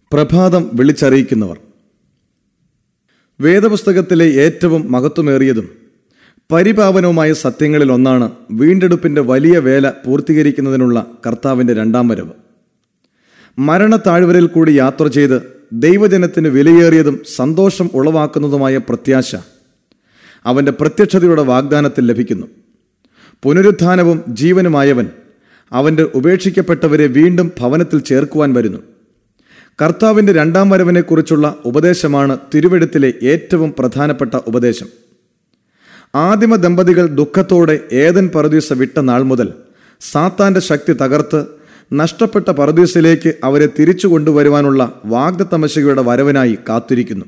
പ്രഭാതം വിളിച്ചറിയിക്കുന്നവർ വേദപുസ്തകത്തിലെ ഏറ്റവും മഹത്വമേറിയതും പരിപാവനവുമായ സത്യങ്ങളിൽ ഒന്നാണ് വീണ്ടെടുപ്പിന്റെ വലിയ വേല പൂർത്തീകരിക്കുന്നതിനുള്ള കർത്താവിന്റെ രണ്ടാം വരവ് മരണത്താഴ്വരയിൽ കൂടി യാത്ര ചെയ്ത് ദൈവജനത്തിന് വിലയേറിയതും സന്തോഷം ഉളവാക്കുന്നതുമായ പ്രത്യാശ അവന്റെ പ്രത്യക്ഷതയുടെ വാഗ്ദാനത്തിൽ ലഭിക്കുന്നു പുനരുത്ഥാനവും ജീവനുമായവൻ അവന്റെ ഉപേക്ഷിക്കപ്പെട്ടവരെ വീണ്ടും ഭവനത്തിൽ ചേർക്കുവാൻ വരുന്നു കർത്താവിന്റെ രണ്ടാം വരവിനെക്കുറിച്ചുള്ള ഉപദേശമാണ് തിരുവെഴുത്തിലെ ഏറ്റവും പ്രധാനപ്പെട്ട ഉപദേശം ആദിമ ദമ്പതികൾ ദുഃഖത്തോടെ ഏതൻ പരദീസ വിട്ട നാൾ മുതൽ സാത്താന്റെ ശക്തി തകർത്ത് നഷ്ടപ്പെട്ട പരദീസിലേക്ക് അവരെ തിരിച്ചു കൊണ്ടുവരുവാനുള്ള വാഗ്ദത്തമശികയുടെ വരവിനായി കാത്തിരിക്കുന്നു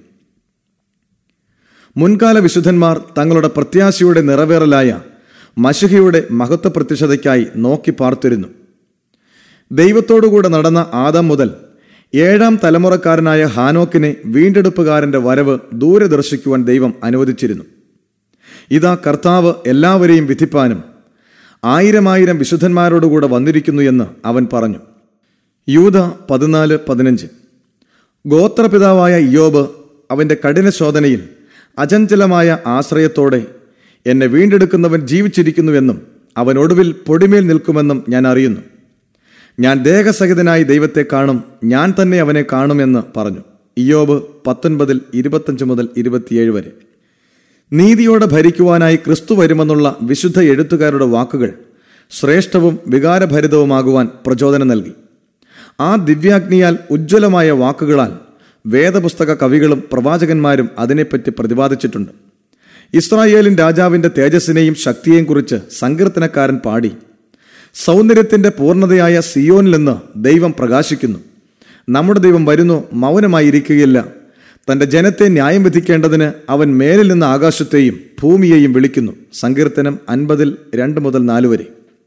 മുൻകാല വിശുദ്ധന്മാർ തങ്ങളുടെ പ്രത്യാശയുടെ നിറവേറലായ മഷിഹയുടെ മഹത്വ പ്രത്യക്ഷതയ്ക്കായി നോക്കി പാർത്തിരുന്നു ദൈവത്തോടുകൂടെ നടന്ന ആദം മുതൽ ഏഴാം തലമുറക്കാരനായ ഹാനോക്കിനെ വീണ്ടെടുപ്പുകാരന്റെ വരവ് ദൂരെ ദർശിക്കുവാൻ ദൈവം അനുവദിച്ചിരുന്നു ഇതാ കർത്താവ് എല്ലാവരെയും വിധിപ്പാനും ആയിരമായിരം വിശുദ്ധന്മാരോടുകൂടെ വന്നിരിക്കുന്നു എന്ന് അവൻ പറഞ്ഞു യൂത പതിനാല് പതിനഞ്ച് ഗോത്രപിതാവായ ഇയോബ് അവന്റെ കഠിന ശോധനയിൽ അചഞ്ചലമായ ആശ്രയത്തോടെ എന്നെ വീണ്ടെടുക്കുന്നവൻ ജീവിച്ചിരിക്കുന്നുവെന്നും അവൻ ഒടുവിൽ പൊടിമേൽ നിൽക്കുമെന്നും ഞാൻ അറിയുന്നു ഞാൻ ദേഹസഹിതനായി ദൈവത്തെ കാണും ഞാൻ തന്നെ അവനെ കാണുമെന്ന് പറഞ്ഞു ഇയോബ് പത്തൊൻപതിൽ ഇരുപത്തഞ്ച് മുതൽ ഇരുപത്തിയേഴ് വരെ നീതിയോടെ ഭരിക്കുവാനായി ക്രിസ്തു വരുമെന്നുള്ള വിശുദ്ധ എഴുത്തുകാരുടെ വാക്കുകൾ ശ്രേഷ്ഠവും വികാരഭരിതവുമാകുവാൻ പ്രചോദനം നൽകി ആ ദിവ്യാഗ്നിയാൽ ഉജ്ജ്വലമായ വാക്കുകളാൽ വേദപുസ്തക കവികളും പ്രവാചകന്മാരും അതിനെപ്പറ്റി പ്രതിപാദിച്ചിട്ടുണ്ട് ഇസ്രായേലിൻ രാജാവിന്റെ തേജസ്സിനെയും ശക്തിയെയും കുറിച്ച് സങ്കീർത്തനക്കാരൻ പാടി സൗന്ദര്യത്തിന്റെ പൂർണ്ണതയായ സിയോനിൽ നിന്ന് ദൈവം പ്രകാശിക്കുന്നു നമ്മുടെ ദൈവം വരുന്നു മൗനമായിരിക്കുകയില്ല തന്റെ ജനത്തെ ന്യായം വിധിക്കേണ്ടതിന് അവൻ മേലിൽ നിന്ന് ആകാശത്തെയും ഭൂമിയെയും വിളിക്കുന്നു സങ്കീർത്തനം അൻപതിൽ രണ്ട് മുതൽ നാല് വരെ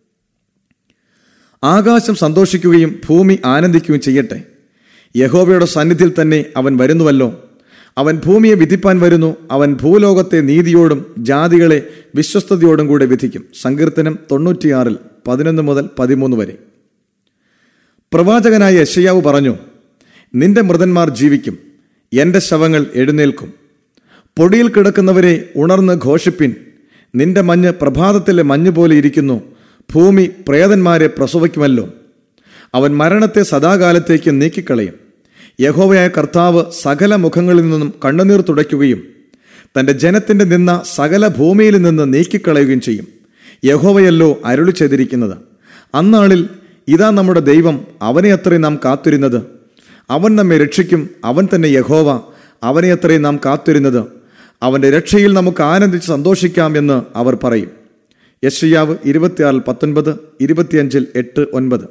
ആകാശം സന്തോഷിക്കുകയും ഭൂമി ആനന്ദിക്കുകയും ചെയ്യട്ടെ യഹോവയുടെ സന്നിധിയിൽ തന്നെ അവൻ വരുന്നുവല്ലോ അവൻ ഭൂമിയെ വിധിപ്പാൻ വരുന്നു അവൻ ഭൂലോകത്തെ നീതിയോടും ജാതികളെ വിശ്വസ്തയോടും കൂടെ വിധിക്കും സങ്കീർത്തനം തൊണ്ണൂറ്റിയാറിൽ പതിനൊന്ന് മുതൽ പതിമൂന്ന് വരെ പ്രവാചകനായ യശയാവ് പറഞ്ഞു നിന്റെ മൃതന്മാർ ജീവിക്കും എന്റെ ശവങ്ങൾ എഴുന്നേൽക്കും പൊടിയിൽ കിടക്കുന്നവരെ ഉണർന്ന് ഘോഷിപ്പിൻ നിന്റെ മഞ്ഞ് പ്രഭാതത്തിലെ മഞ്ഞ് പോലെ ഇരിക്കുന്നു ഭൂമി പ്രേതന്മാരെ പ്രസവിക്കുമല്ലോ അവൻ മരണത്തെ സദാകാലത്തേക്ക് നീക്കിക്കളയും യഹോവയായ കർത്താവ് സകല മുഖങ്ങളിൽ നിന്നും കണ്ണുനീർ തുടയ്ക്കുകയും തന്റെ ജനത്തിന്റെ നിന്ന സകല ഭൂമിയിൽ നിന്ന് നീക്കിക്കളയുകയും ചെയ്യും യഹോവയല്ലോ അരുളി ചെയ്തിരിക്കുന്നത് അന്നാളിൽ ഇതാ നമ്മുടെ ദൈവം അവനെ അത്രയും നാം കാത്തിരുന്നത് അവൻ നമ്മെ രക്ഷിക്കും അവൻ തന്നെ യഹോവ അവനെ അത്രയും നാം കാത്തിരുന്നത് അവന്റെ രക്ഷയിൽ നമുക്ക് ആനന്ദിച്ച് സന്തോഷിക്കാം എന്ന് അവർ പറയും യശയാവ് ഇരുപത്തിയാറിൽ പത്തൊൻപത് ഇരുപത്തിയഞ്ചിൽ എട്ട് ഒൻപത്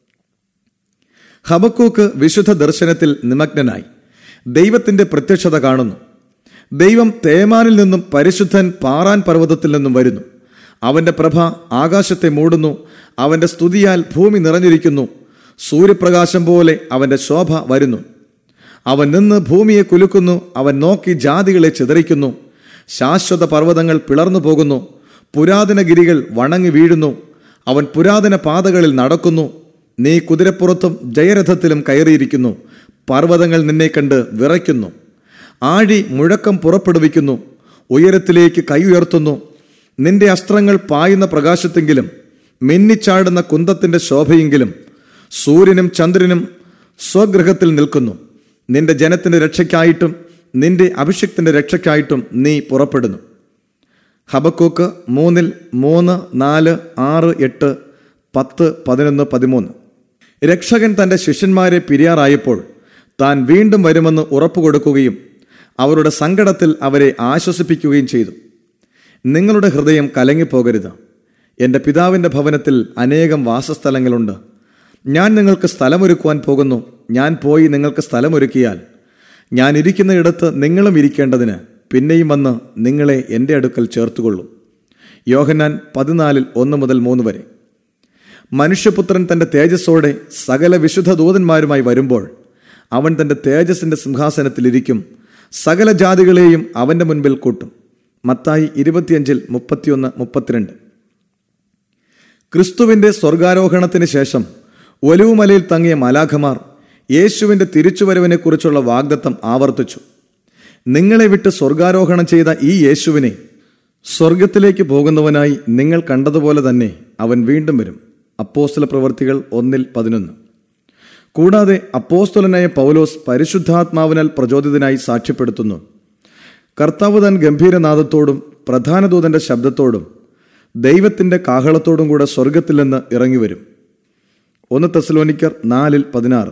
ഹബക്കൂക്ക് വിശുദ്ധ ദർശനത്തിൽ നിമഗ്നനായി ദൈവത്തിന്റെ പ്രത്യക്ഷത കാണുന്നു ദൈവം തേമാനിൽ നിന്നും പരിശുദ്ധൻ പാറാൻ പർവ്വതത്തിൽ നിന്നും വരുന്നു അവന്റെ പ്രഭ ആകാശത്തെ മൂടുന്നു അവന്റെ സ്തുതിയാൽ ഭൂമി നിറഞ്ഞിരിക്കുന്നു സൂര്യപ്രകാശം പോലെ അവന്റെ ശോഭ വരുന്നു അവൻ നിന്ന് ഭൂമിയെ കുലുക്കുന്നു അവൻ നോക്കി ജാതികളെ ചിതറിക്കുന്നു ശാശ്വത പർവ്വതങ്ങൾ പിളർന്നു പോകുന്നു പുരാതന ഗിരികൾ വണങ്ങി വീഴുന്നു അവൻ പുരാതന പാതകളിൽ നടക്കുന്നു നീ കുതിരപ്പുറത്തും ജയരഥത്തിലും കയറിയിരിക്കുന്നു പർവ്വതങ്ങൾ നിന്നെ കണ്ട് വിറയ്ക്കുന്നു ആഴി മുഴക്കം പുറപ്പെടുവിക്കുന്നു ഉയരത്തിലേക്ക് കൈ ഉയർത്തുന്നു നിന്റെ അസ്ത്രങ്ങൾ പായുന്ന പ്രകാശത്തെങ്കിലും മിന്നിച്ചാടുന്ന കുന്തത്തിന്റെ ശോഭയെങ്കിലും സൂര്യനും ചന്ദ്രനും സ്വഗൃഹത്തിൽ നിൽക്കുന്നു നിന്റെ ജനത്തിന്റെ രക്ഷയ്ക്കായിട്ടും നിന്റെ അഭിഷിക്തന്റെ രക്ഷയ്ക്കായിട്ടും നീ പുറപ്പെടുന്നു ഹബക്കോക്ക് മൂന്നിൽ മൂന്ന് നാല് ആറ് എട്ട് പത്ത് പതിനൊന്ന് പതിമൂന്ന് രക്ഷകൻ തന്റെ ശിഷ്യന്മാരെ പിരിയാറായപ്പോൾ താൻ വീണ്ടും വരുമെന്ന് ഉറപ്പു കൊടുക്കുകയും അവരുടെ സങ്കടത്തിൽ അവരെ ആശ്വസിപ്പിക്കുകയും ചെയ്തു നിങ്ങളുടെ ഹൃദയം കലങ്ങിപ്പോകരുത് എൻ്റെ പിതാവിൻ്റെ ഭവനത്തിൽ അനേകം വാസസ്ഥലങ്ങളുണ്ട് ഞാൻ നിങ്ങൾക്ക് സ്ഥലമൊരുക്കുവാൻ പോകുന്നു ഞാൻ പോയി നിങ്ങൾക്ക് സ്ഥലമൊരുക്കിയാൽ ഞാൻ ഇരിക്കുന്ന ഇടത്ത് നിങ്ങളും ഇരിക്കേണ്ടതിന് പിന്നെയും വന്ന് നിങ്ങളെ എൻ്റെ അടുക്കൽ ചേർത്തുകൊള്ളും യോഹന്നാൻ പതിനാലിൽ ഒന്ന് മുതൽ മൂന്ന് വരെ മനുഷ്യപുത്രൻ തന്റെ തേജസ്സോടെ സകല വിശുദ്ധ ദൂതന്മാരുമായി വരുമ്പോൾ അവൻ തന്റെ തേജസ്സിന്റെ സിംഹാസനത്തിലിരിക്കും സകല ജാതികളെയും അവന്റെ മുൻപിൽ കൂട്ടും മത്തായി ഇരുപത്തിയഞ്ചിൽ മുപ്പത്തിയൊന്ന് മുപ്പത്തിരണ്ട് ക്രിസ്തുവിന്റെ സ്വർഗാരോഹണത്തിന് ശേഷം ഒലിവുമലയിൽ തങ്ങിയ മലാഖമാർ യേശുവിൻ്റെ തിരിച്ചുവരവിനെക്കുറിച്ചുള്ള വാഗ്ദത്തം ആവർത്തിച്ചു നിങ്ങളെ വിട്ട് സ്വർഗാരോഹണം ചെയ്ത ഈ യേശുവിനെ സ്വർഗത്തിലേക്ക് പോകുന്നവനായി നിങ്ങൾ കണ്ടതുപോലെ തന്നെ അവൻ വീണ്ടും വരും അപ്പോസ്തല പ്രവർത്തികൾ ഒന്നിൽ പതിനൊന്ന് കൂടാതെ അപ്പോസ്തലനായ പൗലോസ് പരിശുദ്ധാത്മാവിനാൽ പ്രചോദിതനായി സാക്ഷ്യപ്പെടുത്തുന്നു കർത്താവ് താൻ ഗംഭീരനാദത്തോടും പ്രധാന ദൂതന്റെ ശബ്ദത്തോടും ദൈവത്തിന്റെ കാഹളത്തോടും കൂടെ സ്വർഗത്തിൽ നിന്ന് ഇറങ്ങിവരും ഒന്ന് തെസലോനിക്കർ നാലിൽ പതിനാറ്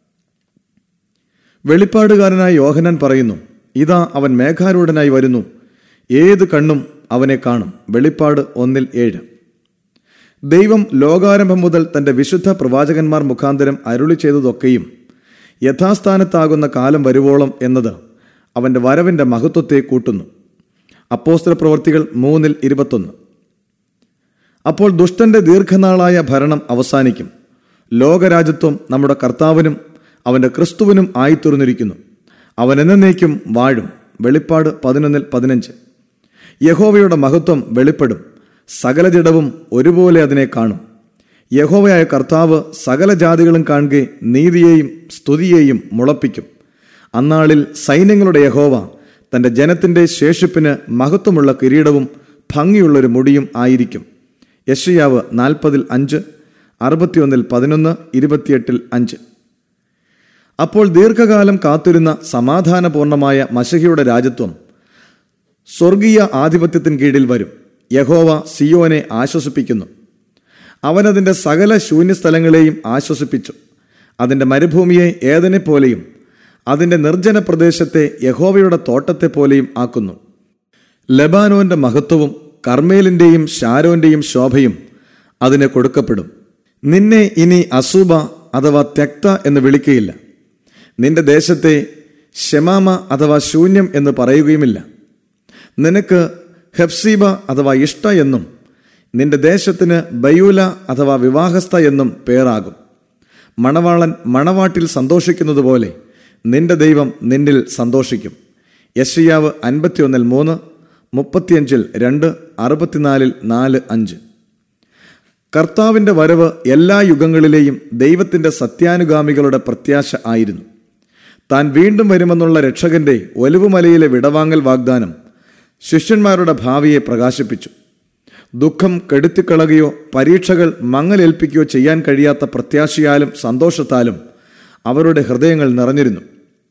വെളിപ്പാടുകാരനായ യോഹനാൻ പറയുന്നു ഇതാ അവൻ മേഘാരൂഢനായി വരുന്നു ഏത് കണ്ണും അവനെ കാണും വെളിപ്പാട് ഒന്നിൽ ഏഴ് ദൈവം ലോകാരംഭം മുതൽ തന്റെ വിശുദ്ധ പ്രവാചകന്മാർ മുഖാന്തരം അരുളി ചെയ്തതൊക്കെയും യഥാസ്ഥാനത്താകുന്ന കാലം വരുവോളം എന്നത് അവന്റെ വരവിന്റെ മഹത്വത്തെ കൂട്ടുന്നു അപ്പോസ്തല പ്രവർത്തികൾ മൂന്നിൽ ഇരുപത്തൊന്ന് അപ്പോൾ ദുഷ്ടന്റെ ദീർഘനാളായ ഭരണം അവസാനിക്കും ലോകരാജ്യത്വം നമ്മുടെ കർത്താവിനും അവന്റെ ക്രിസ്തുവിനും ആയിത്തീർന്നിരിക്കുന്നു അവൻ എന്നേക്കും വാഴും വെളിപ്പാട് പതിനൊന്നിൽ പതിനഞ്ച് യഹോവയുടെ മഹത്വം വെളിപ്പെടും സകല ജഡവും ഒരുപോലെ അതിനെ കാണും യഹോവയായ കർത്താവ് സകല ജാതികളും കാണുകെ നീതിയെയും സ്തുതിയെയും മുളപ്പിക്കും അന്നാളിൽ സൈന്യങ്ങളുടെ യഹോവ തന്റെ ജനത്തിന്റെ ശേഷിപ്പിന് മഹത്വമുള്ള കിരീടവും ഭംഗിയുള്ളൊരു മുടിയും ആയിരിക്കും യഷയാവ് നാൽപ്പതിൽ അഞ്ച് അറുപത്തിയൊന്നിൽ പതിനൊന്ന് ഇരുപത്തിയെട്ടിൽ അഞ്ച് അപ്പോൾ ദീർഘകാലം കാത്തിരുന്ന സമാധാനപൂർണമായ മശഹിയുടെ രാജ്യത്വം സ്വർഗീയ ആധിപത്യത്തിന് കീഴിൽ വരും യഹോവ സിയോനെ ആശ്വസിപ്പിക്കുന്നു അവനതിൻ്റെ സകല ശൂന്യസ്ഥലങ്ങളെയും ആശ്വസിപ്പിച്ചു അതിൻ്റെ മരുഭൂമിയെ ഏതനെ പോലെയും അതിൻ്റെ നിർജ്ജന പ്രദേശത്തെ യഹോവയുടെ തോട്ടത്തെ പോലെയും ആക്കുന്നു ലബാനോന്റെ മഹത്വവും കർമ്മേലിന്റെയും ഷാരോന്റെയും ശോഭയും അതിന് കൊടുക്കപ്പെടും നിന്നെ ഇനി അസൂബ അഥവാ ത്യക്ത എന്ന് വിളിക്കയില്ല നിന്റെ ദേശത്തെ ഷെമാമ അഥവാ ശൂന്യം എന്ന് പറയുകയുമില്ല നിനക്ക് ഹെഫ്സീബ അഥവാ ഇഷ്ട എന്നും നിന്റെ ദേശത്തിന് ബയൂല അഥവാ വിവാഹസ്ഥ എന്നും പേരാകും മണവാളൻ മണവാട്ടിൽ സന്തോഷിക്കുന്നത് പോലെ നിന്റെ ദൈവം നിന്നിൽ സന്തോഷിക്കും യശയാവ് അൻപത്തിയൊന്നിൽ മൂന്ന് മുപ്പത്തിയഞ്ചിൽ രണ്ട് അറുപത്തിനാലിൽ നാല് അഞ്ച് കർത്താവിൻ്റെ വരവ് എല്ലാ യുഗങ്ങളിലെയും ദൈവത്തിൻ്റെ സത്യാനുഗാമികളുടെ പ്രത്യാശ ആയിരുന്നു താൻ വീണ്ടും വരുമെന്നുള്ള രക്ഷകന്റെ ഒലിവുമലയിലെ വിടവാങ്ങൽ വാഗ്ദാനം ശിഷ്യന്മാരുടെ ഭാവിയെ പ്രകാശിപ്പിച്ചു ദുഃഖം കെടുത്തിക്കളകയോ പരീക്ഷകൾ മങ്ങലേൽപ്പിക്കുകയോ ചെയ്യാൻ കഴിയാത്ത പ്രത്യാശയാലും സന്തോഷത്താലും അവരുടെ ഹൃദയങ്ങൾ നിറഞ്ഞിരുന്നു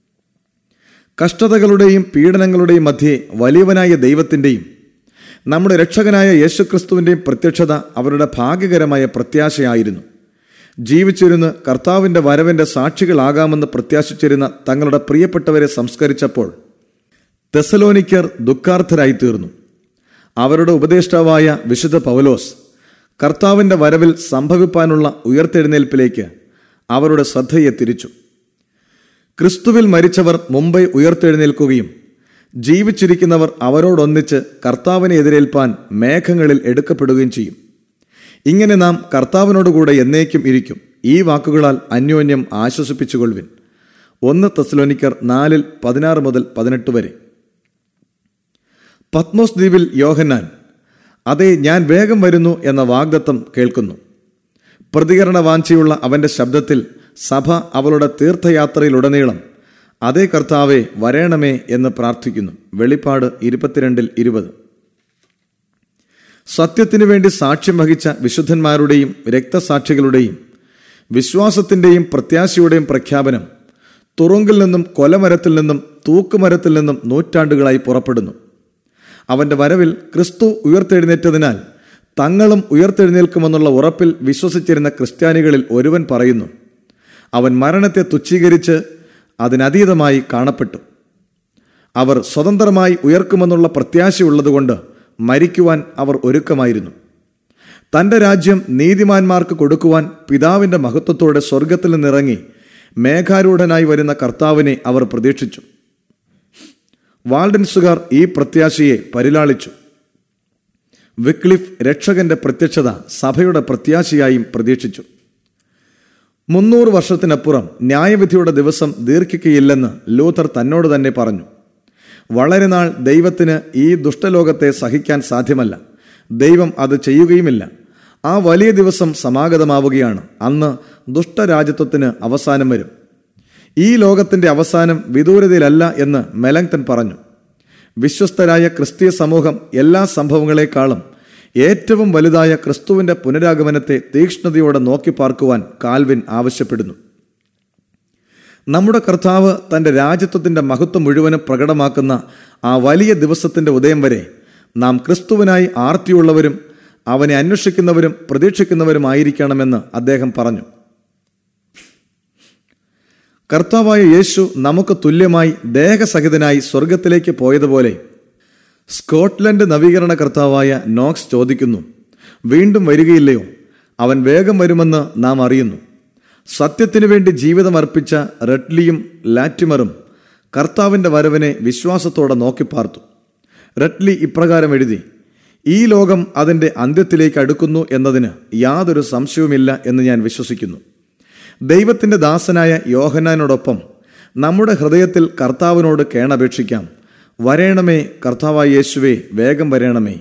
കഷ്ടതകളുടെയും പീഡനങ്ങളുടെയും മധ്യേ വലിയവനായ ദൈവത്തിൻ്റെയും നമ്മുടെ രക്ഷകനായ യേശുക്രിസ്തുവിൻ്റെയും പ്രത്യക്ഷത അവരുടെ ഭാഗ്യകരമായ പ്രത്യാശയായിരുന്നു ജീവിച്ചിരുന്ന് കർത്താവിൻ്റെ വരവിൻ്റെ സാക്ഷികളാകാമെന്ന് പ്രത്യാശിച്ചിരുന്ന തങ്ങളുടെ പ്രിയപ്പെട്ടവരെ സംസ്കരിച്ചപ്പോൾ തെസലോനിക്കർ ദുഃഖാർത്ഥരായി തീർന്നു അവരുടെ ഉപദേഷ്ടാവായ വിശുദ്ധ പൗലോസ് കർത്താവിൻ്റെ വരവിൽ സംഭവിപ്പാനുള്ള ഉയർത്തെഴുന്നേൽപ്പിലേക്ക് അവരുടെ ശ്രദ്ധയെ തിരിച്ചു ക്രിസ്തുവിൽ മരിച്ചവർ മുമ്പേ ഉയർത്തെഴുന്നേൽക്കുകയും ജീവിച്ചിരിക്കുന്നവർ അവരോടൊന്നിച്ച് കർത്താവിനെ എതിരേൽപ്പാൻ മേഘങ്ങളിൽ എടുക്കപ്പെടുകയും ചെയ്യും ഇങ്ങനെ നാം കർത്താവിനോടുകൂടെ എന്നേക്കും ഇരിക്കും ഈ വാക്കുകളാൽ അന്യോന്യം ആശ്വസിപ്പിച്ചുകൊള്ളുവിൻ ഒന്ന് തെസ്ലോനിക്കർ നാലിൽ പതിനാറ് മുതൽ പതിനെട്ട് വരെ പത്മോസ് ദ്വീപിൽ യോഹന്നാൻ അതെ ഞാൻ വേഗം വരുന്നു എന്ന വാഗ്ദത്തം കേൾക്കുന്നു പ്രതികരണ വാഞ്ചയുള്ള അവന്റെ ശബ്ദത്തിൽ സഭ അവളുടെ തീർത്ഥയാത്രയിലുടനീളം അതേ കർത്താവെ വരേണമേ എന്ന് പ്രാർത്ഥിക്കുന്നു വെളിപ്പാട് ഇരുപത്തിരണ്ടിൽ ഇരുപത് സത്യത്തിനു വേണ്ടി സാക്ഷ്യം വഹിച്ച വിശുദ്ധന്മാരുടെയും രക്തസാക്ഷികളുടെയും വിശ്വാസത്തിന്റെയും പ്രത്യാശയുടെയും പ്രഖ്യാപനം തുറുങ്കിൽ നിന്നും കൊലമരത്തിൽ നിന്നും തൂക്കുമരത്തിൽ നിന്നും നൂറ്റാണ്ടുകളായി പുറപ്പെടുന്നു അവന്റെ വരവിൽ ക്രിസ്തു ഉയർത്തെഴുന്നേറ്റതിനാൽ തങ്ങളും ഉയർത്തെഴുന്നേൽക്കുമെന്നുള്ള ഉറപ്പിൽ വിശ്വസിച്ചിരുന്ന ക്രിസ്ത്യാനികളിൽ ഒരുവൻ പറയുന്നു അവൻ മരണത്തെ തുച്ഛീകരിച്ച് അതിനതീതമായി കാണപ്പെട്ടു അവർ സ്വതന്ത്രമായി ഉയർക്കുമെന്നുള്ള പ്രത്യാശയുള്ളതുകൊണ്ട് മരിക്കുവാൻ അവർ ഒരുക്കമായിരുന്നു തന്റെ രാജ്യം നീതിമാന്മാർക്ക് കൊടുക്കുവാൻ പിതാവിന്റെ മഹത്വത്തോടെ സ്വർഗത്തിൽ നിന്നിറങ്ങി മേഘാരൂഢനായി വരുന്ന കർത്താവിനെ അവർ പ്രതീക്ഷിച്ചു വാൾഡൻസുകാർ ഈ പ്രത്യാശയെ പരിലാളിച്ചു വിക്ലിഫ് രക്ഷകന്റെ പ്രത്യക്ഷത സഭയുടെ പ്രത്യാശയായും പ്രതീക്ഷിച്ചു മുന്നൂറ് വർഷത്തിനപ്പുറം ന്യായവിധിയുടെ ദിവസം ദീർഘിക്കുകയില്ലെന്ന് ലൂഥർ തന്നോട് തന്നെ പറഞ്ഞു വളരെ നാൾ ദൈവത്തിന് ഈ ദുഷ്ടലോകത്തെ സഹിക്കാൻ സാധ്യമല്ല ദൈവം അത് ചെയ്യുകയുമില്ല ആ വലിയ ദിവസം സമാഗതമാവുകയാണ് അന്ന് ദുഷ്ടരാജ്യത്വത്തിന് അവസാനം വരും ഈ ലോകത്തിന്റെ അവസാനം വിദൂരതയിലല്ല എന്ന് മെലങ്തൻ പറഞ്ഞു വിശ്വസ്തരായ ക്രിസ്തീയ സമൂഹം എല്ലാ സംഭവങ്ങളെക്കാളും ഏറ്റവും വലുതായ ക്രിസ്തുവിന്റെ പുനരാഗമനത്തെ തീക്ഷ്ണതയോടെ നോക്കി പാർക്കുവാൻ കാൽവിൻ ആവശ്യപ്പെടുന്നു നമ്മുടെ കർത്താവ് തന്റെ രാജ്യത്വത്തിന്റെ മഹത്വം മുഴുവനും പ്രകടമാക്കുന്ന ആ വലിയ ദിവസത്തിന്റെ ഉദയം വരെ നാം ക്രിസ്തുവിനായി ആർത്തിയുള്ളവരും അവനെ അന്വേഷിക്കുന്നവരും പ്രതീക്ഷിക്കുന്നവരുമായിരിക്കണമെന്ന് അദ്ദേഹം പറഞ്ഞു കർത്താവായ യേശു നമുക്ക് തുല്യമായി ദേഹസഹിതനായി സ്വർഗത്തിലേക്ക് പോയതുപോലെ സ്കോട്ട്ലൻഡ് നവീകരണ കർത്താവായ നോക്സ് ചോദിക്കുന്നു വീണ്ടും വരികയില്ലയോ അവൻ വേഗം വരുമെന്ന് നാം അറിയുന്നു സത്യത്തിനു വേണ്ടി ജീവിതം അർപ്പിച്ച റെഡ്ലിയും ലാറ്റിമറും കർത്താവിന്റെ വരവിനെ വിശ്വാസത്തോടെ നോക്കിപ്പാർത്തു റെഡ്ലി ഇപ്രകാരം എഴുതി ഈ ലോകം അതിന്റെ അന്ത്യത്തിലേക്ക് അടുക്കുന്നു എന്നതിന് യാതൊരു സംശയവുമില്ല എന്ന് ഞാൻ വിശ്വസിക്കുന്നു ദൈവത്തിന്റെ ദാസനായ യോഹനാനോടൊപ്പം നമ്മുടെ ഹൃദയത്തിൽ കർത്താവിനോട് കേണപേക്ഷിക്കാം വരേണമേ കർത്താവായ യേശുവേ വേഗം വരേണമേ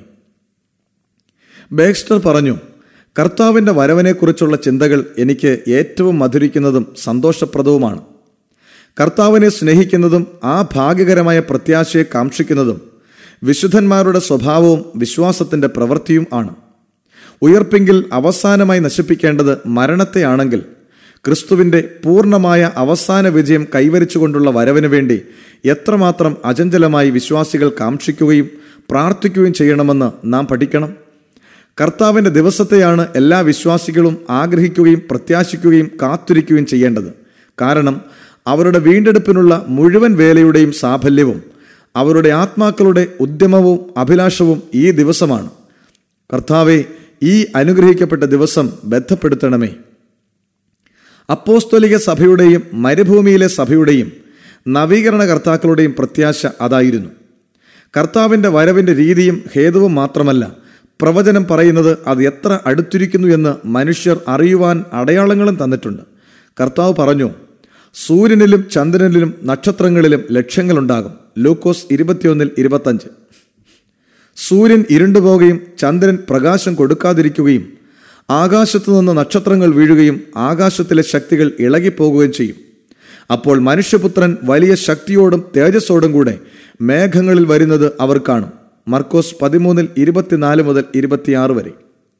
ബേക്സ്റ്റർ പറഞ്ഞു കർത്താവിന്റെ വരവിനെക്കുറിച്ചുള്ള ചിന്തകൾ എനിക്ക് ഏറ്റവും മധുരിക്കുന്നതും സന്തോഷപ്രദവുമാണ് കർത്താവിനെ സ്നേഹിക്കുന്നതും ആ ഭാഗ്യകരമായ പ്രത്യാശയെ കാക്ഷിക്കുന്നതും വിശുദ്ധന്മാരുടെ സ്വഭാവവും വിശ്വാസത്തിന്റെ പ്രവൃത്തിയും ആണ് ഉയർപ്പെങ്കിൽ അവസാനമായി നശിപ്പിക്കേണ്ടത് മരണത്തെയാണെങ്കിൽ ക്രിസ്തുവിന്റെ പൂർണ്ണമായ അവസാന വിജയം കൈവരിച്ചുകൊണ്ടുള്ള വരവിന് വേണ്ടി എത്രമാത്രം അചഞ്ചലമായി വിശ്വാസികൾ കാക്ഷിക്കുകയും പ്രാർത്ഥിക്കുകയും ചെയ്യണമെന്ന് നാം പഠിക്കണം കർത്താവിന്റെ ദിവസത്തെയാണ് എല്ലാ വിശ്വാസികളും ആഗ്രഹിക്കുകയും പ്രത്യാശിക്കുകയും കാത്തിരിക്കുകയും ചെയ്യേണ്ടത് കാരണം അവരുടെ വീണ്ടെടുപ്പിനുള്ള മുഴുവൻ വേലയുടെയും സാഫല്യവും അവരുടെ ആത്മാക്കളുടെ ഉദ്യമവും അഭിലാഷവും ഈ ദിവസമാണ് കർത്താവെ ഈ അനുഗ്രഹിക്കപ്പെട്ട ദിവസം ബന്ധപ്പെടുത്തണമേ അപ്പോസ്തോലിക സഭയുടെയും മരുഭൂമിയിലെ സഭയുടെയും നവീകരണ കർത്താക്കളുടെയും പ്രത്യാശ അതായിരുന്നു കർത്താവിന്റെ വരവിന്റെ രീതിയും ഹേതുവും മാത്രമല്ല പ്രവചനം പറയുന്നത് അത് എത്ര അടുത്തിരിക്കുന്നു എന്ന് മനുഷ്യർ അറിയുവാൻ അടയാളങ്ങളും തന്നിട്ടുണ്ട് കർത്താവ് പറഞ്ഞു സൂര്യനിലും ചന്ദ്രനിലും നക്ഷത്രങ്ങളിലും ലക്ഷ്യങ്ങളുണ്ടാകും ലൂക്കോസ് ഇരുപത്തിയൊന്നിൽ ഇരുപത്തഞ്ച് സൂര്യൻ ഇരുണ്ടുപോകുകയും ചന്ദ്രൻ പ്രകാശം കൊടുക്കാതിരിക്കുകയും ആകാശത്തു നിന്ന് നക്ഷത്രങ്ങൾ വീഴുകയും ആകാശത്തിലെ ശക്തികൾ ഇളകിപ്പോകുകയും ചെയ്യും അപ്പോൾ മനുഷ്യപുത്രൻ വലിയ ശക്തിയോടും തേജസ്സോടും കൂടെ മേഘങ്ങളിൽ വരുന്നത് അവർ കാണും മർക്കോസ് പതിമൂന്നിൽ ഇരുപത്തിനാല് മുതൽ ഇരുപത്തിയാറ് വരെ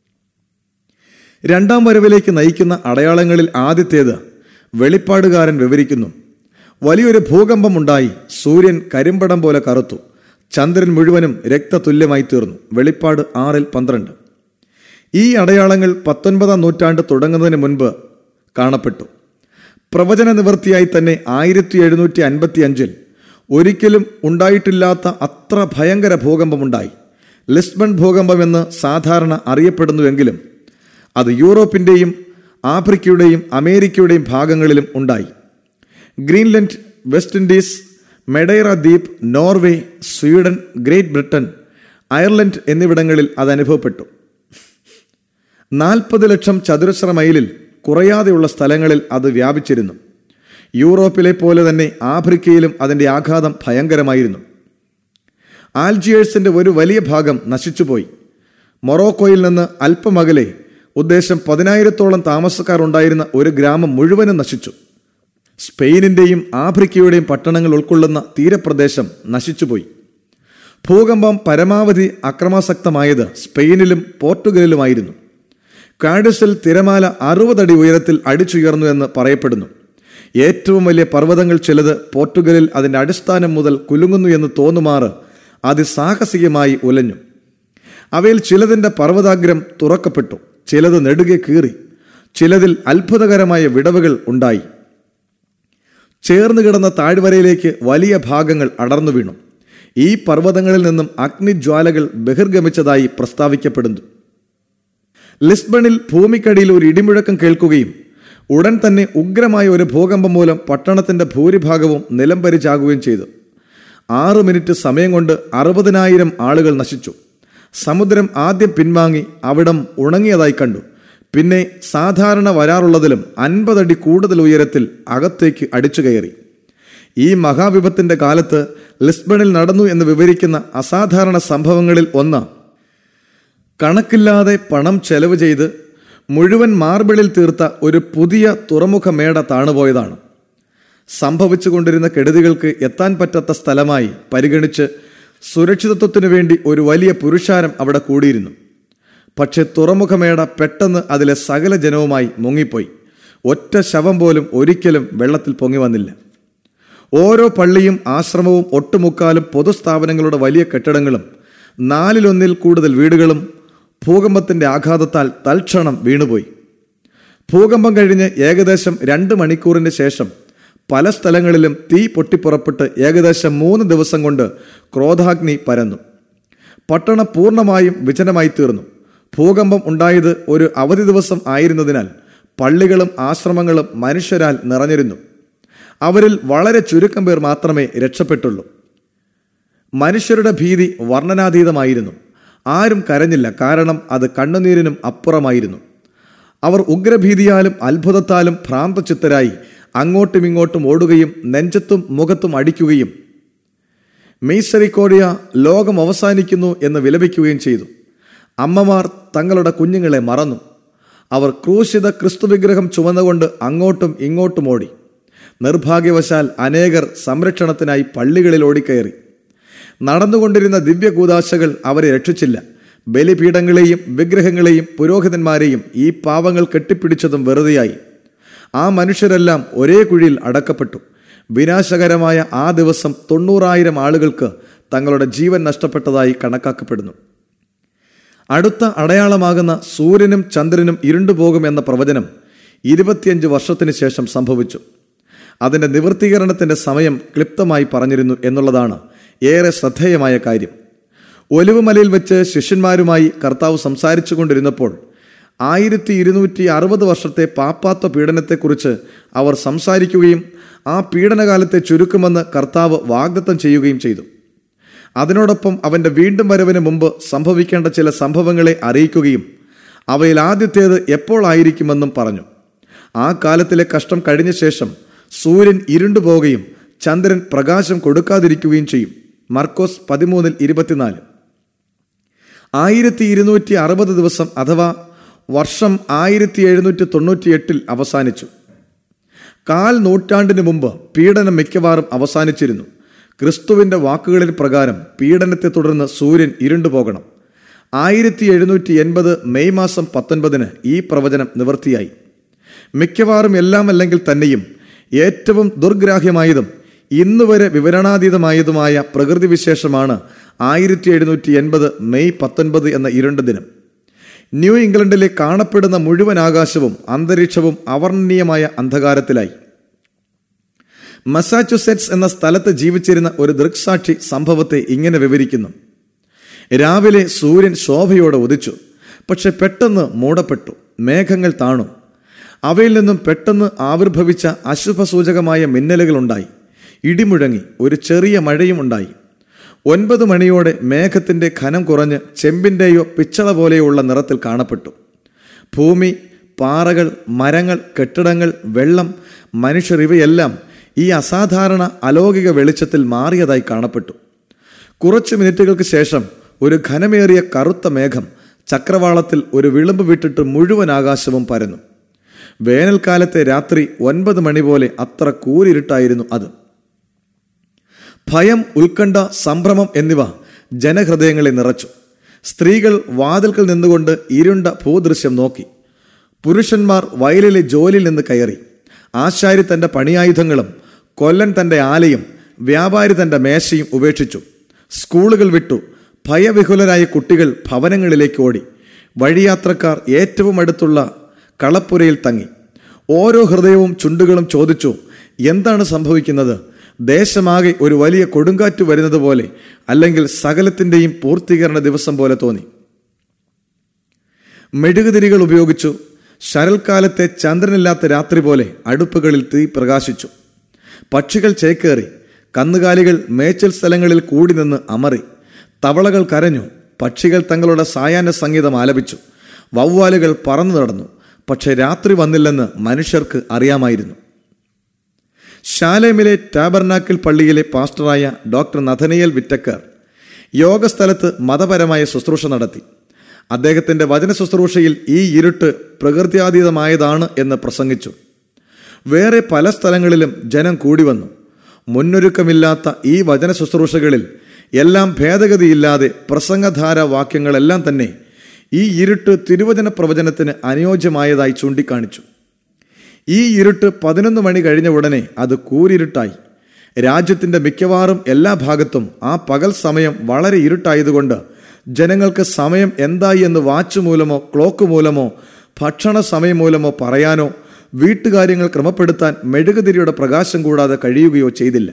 രണ്ടാം വരവിലേക്ക് നയിക്കുന്ന അടയാളങ്ങളിൽ ആദ്യത്തേത് വെളിപ്പാടുകാരൻ വിവരിക്കുന്നു വലിയൊരു ഭൂകമ്പം ഉണ്ടായി സൂര്യൻ കരിമ്പടം പോലെ കറുത്തു ചന്ദ്രൻ മുഴുവനും രക്തതുല്യമായി തീർന്നു വെളിപ്പാട് ആറിൽ പന്ത്രണ്ട് ഈ അടയാളങ്ങൾ പത്തൊൻപതാം നൂറ്റാണ്ട് തുടങ്ങുന്നതിന് മുൻപ് കാണപ്പെട്ടു പ്രവചന നിവൃത്തിയായി തന്നെ ആയിരത്തി എഴുന്നൂറ്റി അൻപത്തി അഞ്ചിൽ ഒരിക്കലും ഉണ്ടായിട്ടില്ലാത്ത അത്ര ഭയങ്കര ഭൂകമ്പമുണ്ടായി ലിസ്ബൺ ഭൂകമ്പം എന്ന് സാധാരണ അറിയപ്പെടുന്നുവെങ്കിലും അത് യൂറോപ്പിൻ്റെയും ആഫ്രിക്കയുടെയും അമേരിക്കയുടെയും ഭാഗങ്ങളിലും ഉണ്ടായി ഗ്രീൻലൻഡ് വെസ്റ്റ് ഇൻഡീസ് മെഡൈറ ദ്വീപ് Norway Sweden Great Britain Ireland എന്നിവിടങ്ങളിൽ അത് അനുഭവപ്പെട്ടു നാൽപ്പത് ലക്ഷം ചതുരശ്ര മൈലിൽ കുറയാതെയുള്ള സ്ഥലങ്ങളിൽ അത് വ്യാപിച്ചിരുന്നു യൂറോപ്പിലെ പോലെ തന്നെ ആഫ്രിക്കയിലും അതിൻ്റെ ആഘാതം ഭയങ്കരമായിരുന്നു ആൽജിയേഴ്സിന്റെ ഒരു വലിയ ഭാഗം നശിച്ചുപോയി മൊറോക്കോയിൽ നിന്ന് അല്പമകലെ ഉദ്ദേശം പതിനായിരത്തോളം താമസക്കാർ ഉണ്ടായിരുന്ന ഒരു ഗ്രാമം മുഴുവനും നശിച്ചു സ്പെയിനിന്റെയും ആഫ്രിക്കയുടെയും പട്ടണങ്ങൾ ഉൾക്കൊള്ളുന്ന തീരപ്രദേശം നശിച്ചുപോയി ഭൂകമ്പം പരമാവധി അക്രമാസക്തമായത് സ്പെയിനിലും പോർട്ടുഗലിലുമായിരുന്നു കാഡിസിൽ തിരമാല അറുപതടി ഉയരത്തിൽ അടിച്ചുയർന്നു എന്ന് പറയപ്പെടുന്നു ഏറ്റവും വലിയ പർവ്വതങ്ങൾ ചിലത് പോർട്ടുഗലിൽ അതിന്റെ അടിസ്ഥാനം മുതൽ കുലുങ്ങുന്നു എന്ന് തോന്നുമാറ് അതിസാഹസികമായി ഉലഞ്ഞു അവയിൽ ചിലതിന്റെ പർവ്വതാഗ്രം തുറക്കപ്പെട്ടു ചിലത് നെടുകെ കീറി ചിലതിൽ അത്ഭുതകരമായ വിടവുകൾ ഉണ്ടായി ചേർന്ന് കിടന്ന താഴ്വരയിലേക്ക് വലിയ ഭാഗങ്ങൾ അടർന്നു വീണു ഈ പർവ്വതങ്ങളിൽ നിന്നും അഗ്നിജ്വാലകൾ ബഹിർഗമിച്ചതായി പ്രസ്താവിക്കപ്പെടുന്നു ലിസ്ബണിൽ ഭൂമിക്കടിയിൽ ഒരു ഇടിമുഴക്കം കേൾക്കുകയും ഉടൻ തന്നെ ഉഗ്രമായ ഒരു ഭൂകമ്പം മൂലം പട്ടണത്തിന്റെ ഭൂരിഭാഗവും നിലംപരിച്ചാകുകയും ചെയ്തു ആറ് മിനിറ്റ് സമയം കൊണ്ട് അറുപതിനായിരം ആളുകൾ നശിച്ചു സമുദ്രം ആദ്യം പിൻവാങ്ങി അവിടം ഉണങ്ങിയതായി കണ്ടു പിന്നെ സാധാരണ വരാറുള്ളതിലും അൻപതടി കൂടുതൽ ഉയരത്തിൽ അകത്തേക്ക് അടിച്ചു കയറി ഈ മഹാവിപത്തിന്റെ കാലത്ത് ലിസ്ബണിൽ നടന്നു എന്ന് വിവരിക്കുന്ന അസാധാരണ സംഭവങ്ങളിൽ ഒന്ന് കണക്കില്ലാതെ പണം ചെലവ് ചെയ്ത് മുഴുവൻ മാർബിളിൽ തീർത്ത ഒരു പുതിയ തുറമുഖ മേട താണുപോയതാണ് സംഭവിച്ചുകൊണ്ടിരുന്ന കെടുതികൾക്ക് എത്താൻ പറ്റാത്ത സ്ഥലമായി പരിഗണിച്ച് സുരക്ഷിതത്വത്തിനു വേണ്ടി ഒരു വലിയ പുരുഷാരം അവിടെ കൂടിയിരുന്നു പക്ഷെ തുറമുഖമേട പെട്ടെന്ന് അതിലെ സകല ജനവുമായി മുങ്ങിപ്പോയി ഒറ്റ ശവം പോലും ഒരിക്കലും വെള്ളത്തിൽ പൊങ്ങി വന്നില്ല ഓരോ പള്ളിയും ആശ്രമവും ഒട്ടുമുക്കാലും പൊതുസ്ഥാപനങ്ങളുടെ വലിയ കെട്ടിടങ്ങളും നാലിലൊന്നിൽ കൂടുതൽ വീടുകളും ഭൂകമ്പത്തിന്റെ ആഘാതത്താൽ തൽക്ഷണം വീണുപോയി ഭൂകമ്പം കഴിഞ്ഞ് ഏകദേശം രണ്ട് മണിക്കൂറിന് ശേഷം പല സ്ഥലങ്ങളിലും തീ പൊട്ടിപ്പുറപ്പെട്ട് ഏകദേശം മൂന്ന് ദിവസം കൊണ്ട് ക്രോധാഗ്നി പരന്നു പട്ടണം പൂർണ്ണമായും വിജനമായി തീർന്നു ഭൂകമ്പം ഉണ്ടായത് ഒരു അവധി ദിവസം ആയിരുന്നതിനാൽ പള്ളികളും ആശ്രമങ്ങളും മനുഷ്യരാൽ നിറഞ്ഞിരുന്നു അവരിൽ വളരെ ചുരുക്കം പേർ മാത്രമേ രക്ഷപ്പെട്ടുള്ളൂ മനുഷ്യരുടെ ഭീതി വർണ്ണനാതീതമായിരുന്നു ആരും കരഞ്ഞില്ല കാരണം അത് കണ്ണുനീരിനും അപ്പുറമായിരുന്നു അവർ ഉഗ്രഭീതിയാലും അത്ഭുതത്താലും ഭ്രാന്തചിത്തരായി അങ്ങോട്ടും ഇങ്ങോട്ടും ഓടുകയും നെഞ്ചത്തും മുഖത്തും അടിക്കുകയും മെയ്സറിക്കോടിയ ലോകം അവസാനിക്കുന്നു എന്ന് വിലപിക്കുകയും ചെയ്തു അമ്മമാർ തങ്ങളുടെ കുഞ്ഞുങ്ങളെ മറന്നു അവർ ക്രൂശിത ക്രിസ്തുവിഗ്രഹം ചുമന്നുകൊണ്ട് അങ്ങോട്ടും ഇങ്ങോട്ടും ഓടി നിർഭാഗ്യവശാൽ അനേകർ സംരക്ഷണത്തിനായി പള്ളികളിൽ ഓടിക്കയറി നടന്നുകൊണ്ടിരുന്ന ദിവ്യകൂതാശകൾ അവരെ രക്ഷിച്ചില്ല ബലിപീഠങ്ങളെയും വിഗ്രഹങ്ങളെയും പുരോഹിതന്മാരെയും ഈ പാവങ്ങൾ കെട്ടിപ്പിടിച്ചതും വെറുതെയായി ആ മനുഷ്യരെല്ലാം ഒരേ കുഴിയിൽ അടക്കപ്പെട്ടു വിനാശകരമായ ആ ദിവസം തൊണ്ണൂറായിരം ആളുകൾക്ക് തങ്ങളുടെ ജീവൻ നഷ്ടപ്പെട്ടതായി കണക്കാക്കപ്പെടുന്നു അടുത്ത അടയാളമാകുന്ന സൂര്യനും ചന്ദ്രനും ഇരുണ്ടുപോകും എന്ന പ്രവചനം ഇരുപത്തിയഞ്ച് വർഷത്തിന് ശേഷം സംഭവിച്ചു അതിന്റെ നിവൃത്തീകരണത്തിന്റെ സമയം ക്ലിപ്തമായി പറഞ്ഞിരുന്നു എന്നുള്ളതാണ് ഏറെ ശ്രദ്ധേയമായ കാര്യം ഒലിവുമലയിൽ വെച്ച് ശിഷ്യന്മാരുമായി കർത്താവ് സംസാരിച്ചു കൊണ്ടിരുന്നപ്പോൾ ആയിരത്തി ഇരുന്നൂറ്റി അറുപത് വർഷത്തെ പാപ്പാത്വ പീഡനത്തെക്കുറിച്ച് അവർ സംസാരിക്കുകയും ആ പീഡനകാലത്തെ ചുരുക്കുമെന്ന് കർത്താവ് വാഗ്ദത്തം ചെയ്യുകയും ചെയ്തു അതിനോടൊപ്പം അവന്റെ വീണ്ടും വരവിന് മുമ്പ് സംഭവിക്കേണ്ട ചില സംഭവങ്ങളെ അറിയിക്കുകയും അവയിൽ ആദ്യത്തേത് എപ്പോൾ ആയിരിക്കുമെന്നും പറഞ്ഞു ആ കാലത്തിലെ കഷ്ടം കഴിഞ്ഞ ശേഷം സൂര്യൻ ഇരുണ്ടുപോവുകയും ചന്ദ്രൻ പ്രകാശം കൊടുക്കാതിരിക്കുകയും ചെയ്യും മർക്കോസ് പതിമൂന്നിൽ ഇരുപത്തിനാല് ആയിരത്തി ഇരുന്നൂറ്റി അറുപത് ദിവസം അഥവാ വർഷം ആയിരത്തി എഴുന്നൂറ്റി തൊണ്ണൂറ്റി എട്ടിൽ അവസാനിച്ചു കാൽ നൂറ്റാണ്ടിന് മുമ്പ് പീഡനം മിക്കവാറും അവസാനിച്ചിരുന്നു ക്രിസ്തുവിന്റെ വാക്കുകളിൻ പ്രകാരം പീഡനത്തെ തുടർന്ന് സൂര്യൻ ഇരുണ്ടുപോകണം ആയിരത്തി എഴുന്നൂറ്റി എൺപത് മെയ് മാസം പത്തൊൻപതിന് ഈ പ്രവചനം നിവൃത്തിയായി മിക്കവാറും എല്ലാം അല്ലെങ്കിൽ തന്നെയും ഏറ്റവും ദുർഗ്രാഹ്യമായതും ഇന്നുവരെ വിവരണാതീതമായതുമായ പ്രകൃതി വിശേഷമാണ് ആയിരത്തി എഴുന്നൂറ്റി എൺപത് മെയ് പത്തൊൻപത് എന്ന ഇരുണ്ട ദിനം ന്യൂ ഇംഗ്ലണ്ടിലെ കാണപ്പെടുന്ന മുഴുവൻ ആകാശവും അന്തരീക്ഷവും അവർണ്ണനീയമായ അന്ധകാരത്തിലായി മസാച്ചുസെറ്റ്സ് എന്ന സ്ഥലത്ത് ജീവിച്ചിരുന്ന ഒരു ദൃക്സാക്ഷി സംഭവത്തെ ഇങ്ങനെ വിവരിക്കുന്നു രാവിലെ സൂര്യൻ ശോഭയോടെ ഉദിച്ചു പക്ഷെ പെട്ടെന്ന് മൂടപ്പെട്ടു മേഘങ്ങൾ താണു അവയിൽ നിന്നും പെട്ടെന്ന് ആവിർഭവിച്ച അശുഭസൂചകമായ മിന്നലുകളുണ്ടായി ഇടിമുഴങ്ങി ഒരു ചെറിയ മഴയും ഉണ്ടായി ഒൻപത് മണിയോടെ മേഘത്തിന്റെ ഖനം കുറഞ്ഞ് ചെമ്പിന്റെയോ പിച്ചള പോലെയുള്ള നിറത്തിൽ കാണപ്പെട്ടു ഭൂമി പാറകൾ മരങ്ങൾ കെട്ടിടങ്ങൾ വെള്ളം മനുഷ്യർ ഇവയെല്ലാം ഈ അസാധാരണ അലൗകിക വെളിച്ചത്തിൽ മാറിയതായി കാണപ്പെട്ടു കുറച്ചു മിനിറ്റുകൾക്ക് ശേഷം ഒരു ഘനമേറിയ കറുത്ത മേഘം ചക്രവാളത്തിൽ ഒരു വിളിമ്പ് വിട്ടിട്ട് മുഴുവൻ ആകാശവും പരന്നു വേനൽക്കാലത്തെ രാത്രി ഒൻപത് മണി പോലെ അത്ര കൂരിരുട്ടായിരുന്നു അത് ഭയം ഉത്കണ്ഠ സംഭ്രമം എന്നിവ ജനഹൃദയങ്ങളെ നിറച്ചു സ്ത്രീകൾ വാതിൽക്കൽ നിന്നുകൊണ്ട് ഇരുണ്ട ഭൂദൃശ്യം നോക്കി പുരുഷന്മാർ വയലിലെ ജോലിയിൽ നിന്ന് കയറി ആശാരി തന്റെ പണിയായുധങ്ങളും കൊല്ലൻ തന്റെ ആലയും വ്യാപാരി തന്റെ മേശയും ഉപേക്ഷിച്ചു സ്കൂളുകൾ വിട്ടു ഭയവിഹുലരായ കുട്ടികൾ ഭവനങ്ങളിലേക്ക് ഓടി വഴിയാത്രക്കാർ ഏറ്റവും അടുത്തുള്ള കളപ്പുരയിൽ തങ്ങി ഓരോ ഹൃദയവും ചുണ്ടുകളും ചോദിച്ചു എന്താണ് സംഭവിക്കുന്നത് ദേശമാകെ ഒരു വലിയ കൊടുങ്കാറ്റ് വരുന്നത് പോലെ അല്ലെങ്കിൽ സകലത്തിന്റെയും പൂർത്തീകരണ ദിവസം പോലെ തോന്നി മെഴുകുതിരികൾ ഉപയോഗിച്ചു ശരൽക്കാലത്തെ ചന്ദ്രനില്ലാത്ത രാത്രി പോലെ അടുപ്പുകളിൽ തീ പ്രകാശിച്ചു പക്ഷികൾ ചേക്കേറി കന്നുകാലികൾ മേച്ചൽ സ്ഥലങ്ങളിൽ കൂടി നിന്ന് അമറി തവളകൾ കരഞ്ഞു പക്ഷികൾ തങ്ങളുടെ സായാഹ്ന സംഗീതം ആലപിച്ചു വവ്വാലുകൾ പറന്നു നടന്നു പക്ഷെ രാത്രി വന്നില്ലെന്ന് മനുഷ്യർക്ക് അറിയാമായിരുന്നു ശാലേമിലെ ടാബർനാക്കിൽ പള്ളിയിലെ പാസ്റ്ററായ ഡോക്ടർ നഥനയൽ വിറ്റക്കർ യോഗസ്ഥലത്ത് മതപരമായ ശുശ്രൂഷ നടത്തി അദ്ദേഹത്തിന്റെ വചന ശുശ്രൂഷയിൽ ഈ ഇരുട്ട് പ്രകൃത്യാതീതമായതാണ് എന്ന് പ്രസംഗിച്ചു വേറെ പല സ്ഥലങ്ങളിലും ജനം കൂടി വന്നു മുന്നൊരുക്കമില്ലാത്ത ഈ വചന ശുശ്രൂഷകളിൽ എല്ലാം ഭേദഗതിയില്ലാതെ പ്രസംഗധാര വാക്യങ്ങളെല്ലാം തന്നെ ഈ ഇരുട്ട് തിരുവചന പ്രവചനത്തിന് അനുയോജ്യമായതായി ചൂണ്ടിക്കാണിച്ചു ഈ ഇരുട്ട് പതിനൊന്ന് മണി കഴിഞ്ഞ ഉടനെ അത് കൂരിരുട്ടായി രാജ്യത്തിന്റെ മിക്കവാറും എല്ലാ ഭാഗത്തും ആ പകൽ സമയം വളരെ ഇരുട്ടായതുകൊണ്ട് ജനങ്ങൾക്ക് സമയം എന്തായി എന്ന് വാച്ച് മൂലമോ ക്ലോക്ക് മൂലമോ ഭക്ഷണ സമയം മൂലമോ പറയാനോ വീട്ടുകാര്യങ്ങൾ ക്രമപ്പെടുത്താൻ മെഴുകുതിരിയുടെ പ്രകാശം കൂടാതെ കഴിയുകയോ ചെയ്തില്ല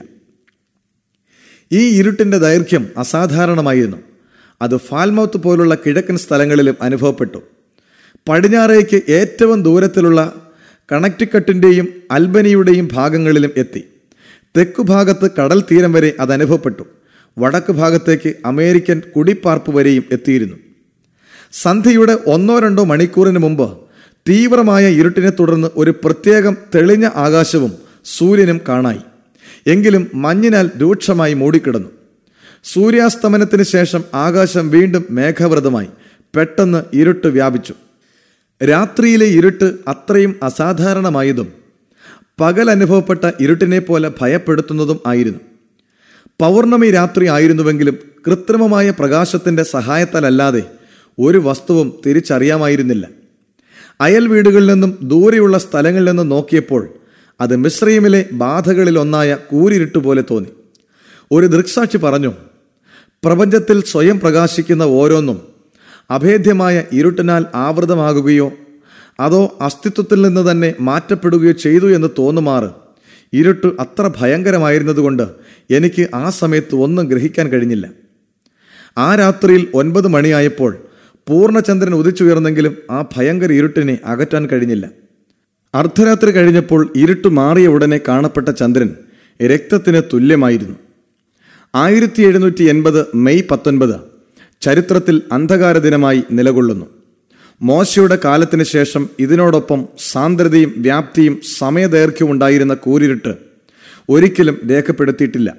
ഈ ഇരുട്ടിന്റെ ദൈർഘ്യം അസാധാരണമായിരുന്നു അത് ഫാൽമൗത്ത് പോലുള്ള കിഴക്കൻ സ്ഥലങ്ങളിലും അനുഭവപ്പെട്ടു പടിഞ്ഞാറേക്ക് ഏറ്റവും ദൂരത്തിലുള്ള കണക്റ്റിക്കട്ടിൻ്റെയും അൽബനിയുടെയും ഭാഗങ്ങളിലും എത്തി തെക്കുഭാഗത്ത് കടൽ തീരം വരെ അത് അനുഭവപ്പെട്ടു വടക്ക് ഭാഗത്തേക്ക് അമേരിക്കൻ കുടിപ്പാർപ്പ് വരെയും എത്തിയിരുന്നു സന്ധ്യയുടെ ഒന്നോ രണ്ടോ മണിക്കൂറിന് മുമ്പ് തീവ്രമായ ഇരുട്ടിനെ തുടർന്ന് ഒരു പ്രത്യേകം തെളിഞ്ഞ ആകാശവും സൂര്യനും കാണായി എങ്കിലും മഞ്ഞിനാൽ രൂക്ഷമായി മൂടിക്കിടന്നു സൂര്യാസ്തമനത്തിന് ശേഷം ആകാശം വീണ്ടും മേഘവ്രതമായി പെട്ടെന്ന് ഇരുട്ട് വ്യാപിച്ചു രാത്രിയിലെ ഇരുട്ട് അത്രയും അസാധാരണമായതും പകൽ അനുഭവപ്പെട്ട ഇരുട്ടിനെ പോലെ ഭയപ്പെടുത്തുന്നതും ആയിരുന്നു പൗർണമി രാത്രി ആയിരുന്നുവെങ്കിലും കൃത്രിമമായ പ്രകാശത്തിന്റെ സഹായത്താലല്ലാതെ ഒരു വസ്തുവും തിരിച്ചറിയാമായിരുന്നില്ല അയൽ വീടുകളിൽ നിന്നും ദൂരെയുള്ള സ്ഥലങ്ങളിൽ നിന്നും നോക്കിയപ്പോൾ അത് മിശ്രീമിലെ ബാധകളിൽ ഒന്നായ കൂരിരുട്ട് പോലെ തോന്നി ഒരു ദൃക്സാക്ഷി പറഞ്ഞു പ്രപഞ്ചത്തിൽ സ്വയം പ്രകാശിക്കുന്ന ഓരോന്നും അഭേദ്യമായ ഇരുട്ടിനാൽ ആവൃതമാകുകയോ അതോ അസ്തിത്വത്തിൽ നിന്ന് തന്നെ മാറ്റപ്പെടുകയോ ചെയ്തു എന്ന് തോന്നുമാറ് ഇരുട്ട് അത്ര ഭയങ്കരമായിരുന്നതുകൊണ്ട് എനിക്ക് ആ സമയത്ത് ഒന്നും ഗ്രഹിക്കാൻ കഴിഞ്ഞില്ല ആ രാത്രിയിൽ ഒൻപത് മണിയായപ്പോൾ പൂർണ്ണചന്ദ്രൻ ഉദിച്ചുയർന്നെങ്കിലും ആ ഭയങ്കര ഇരുട്ടിനെ അകറ്റാൻ കഴിഞ്ഞില്ല അർദ്ധരാത്രി കഴിഞ്ഞപ്പോൾ ഇരുട്ട് മാറിയ ഉടനെ കാണപ്പെട്ട ചന്ദ്രൻ രക്തത്തിന് തുല്യമായിരുന്നു ആയിരത്തി എഴുന്നൂറ്റി എൺപത് മെയ് പത്തൊൻപത് ചരിത്രത്തിൽ അന്ധകാര ദിനമായി നിലകൊള്ളുന്നു മോശയുടെ കാലത്തിന് ശേഷം ഇതിനോടൊപ്പം സാന്ദ്രതയും വ്യാപ്തിയും സമയദൈർഘ്യവും ഉണ്ടായിരുന്ന കൂരിരുട്ട് ഒരിക്കലും രേഖപ്പെടുത്തിയിട്ടില്ല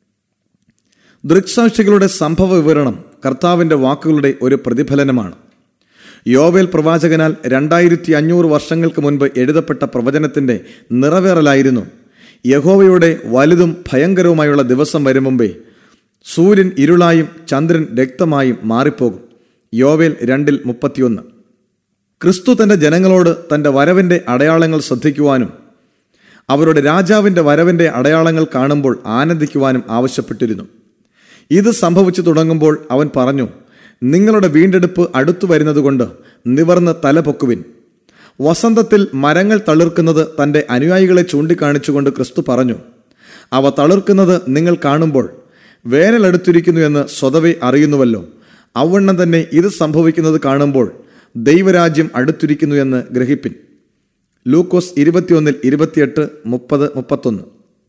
ദൃക്സാക്ഷികളുടെ സംഭവ വിവരണം കർത്താവിന്റെ വാക്കുകളുടെ ഒരു പ്രതിഫലനമാണ് യോവേൽ പ്രവാചകനാൽ രണ്ടായിരത്തി അഞ്ഞൂറ് വർഷങ്ങൾക്ക് മുൻപ് എഴുതപ്പെട്ട പ്രവചനത്തിന്റെ നിറവേറലായിരുന്നു യഹോവയുടെ വലുതും ഭയങ്കരവുമായുള്ള ദിവസം വരും മുമ്പേ സൂര്യൻ ഇരുളായും ചന്ദ്രൻ രക്തമായും മാറിപ്പോകും യോവേൽ രണ്ടിൽ മുപ്പത്തിയൊന്ന് ക്രിസ്തു തന്റെ ജനങ്ങളോട് തന്റെ വരവിന്റെ അടയാളങ്ങൾ ശ്രദ്ധിക്കുവാനും അവരുടെ രാജാവിന്റെ വരവിന്റെ അടയാളങ്ങൾ കാണുമ്പോൾ ആനന്ദിക്കുവാനും ആവശ്യപ്പെട്ടിരുന്നു ഇത് സംഭവിച്ചു തുടങ്ങുമ്പോൾ അവൻ പറഞ്ഞു നിങ്ങളുടെ വീണ്ടെടുപ്പ് അടുത്തു വരുന്നതുകൊണ്ട് നിവർന്ന് തലപൊക്കുവിൻ വസന്തത്തിൽ മരങ്ങൾ തളിർക്കുന്നത് തന്റെ അനുയായികളെ ചൂണ്ടിക്കാണിച്ചുകൊണ്ട് ക്രിസ്തു പറഞ്ഞു അവ തളിർക്കുന്നത് നിങ്ങൾ കാണുമ്പോൾ വേനൽ അടുത്തിരിക്കുന്നു എന്ന് സ്വതവേ അറിയുന്നുവല്ലോ അവണ്ണം തന്നെ ഇത് സംഭവിക്കുന്നത് കാണുമ്പോൾ ദൈവരാജ്യം അടുത്തിരിക്കുന്നു എന്ന് ഗ്രഹിപ്പിൻ ലൂക്കോസ് ഇരുപത്തിയൊന്നിൽ ഇരുപത്തിയെട്ട് മുപ്പത് മുപ്പത്തൊന്ന്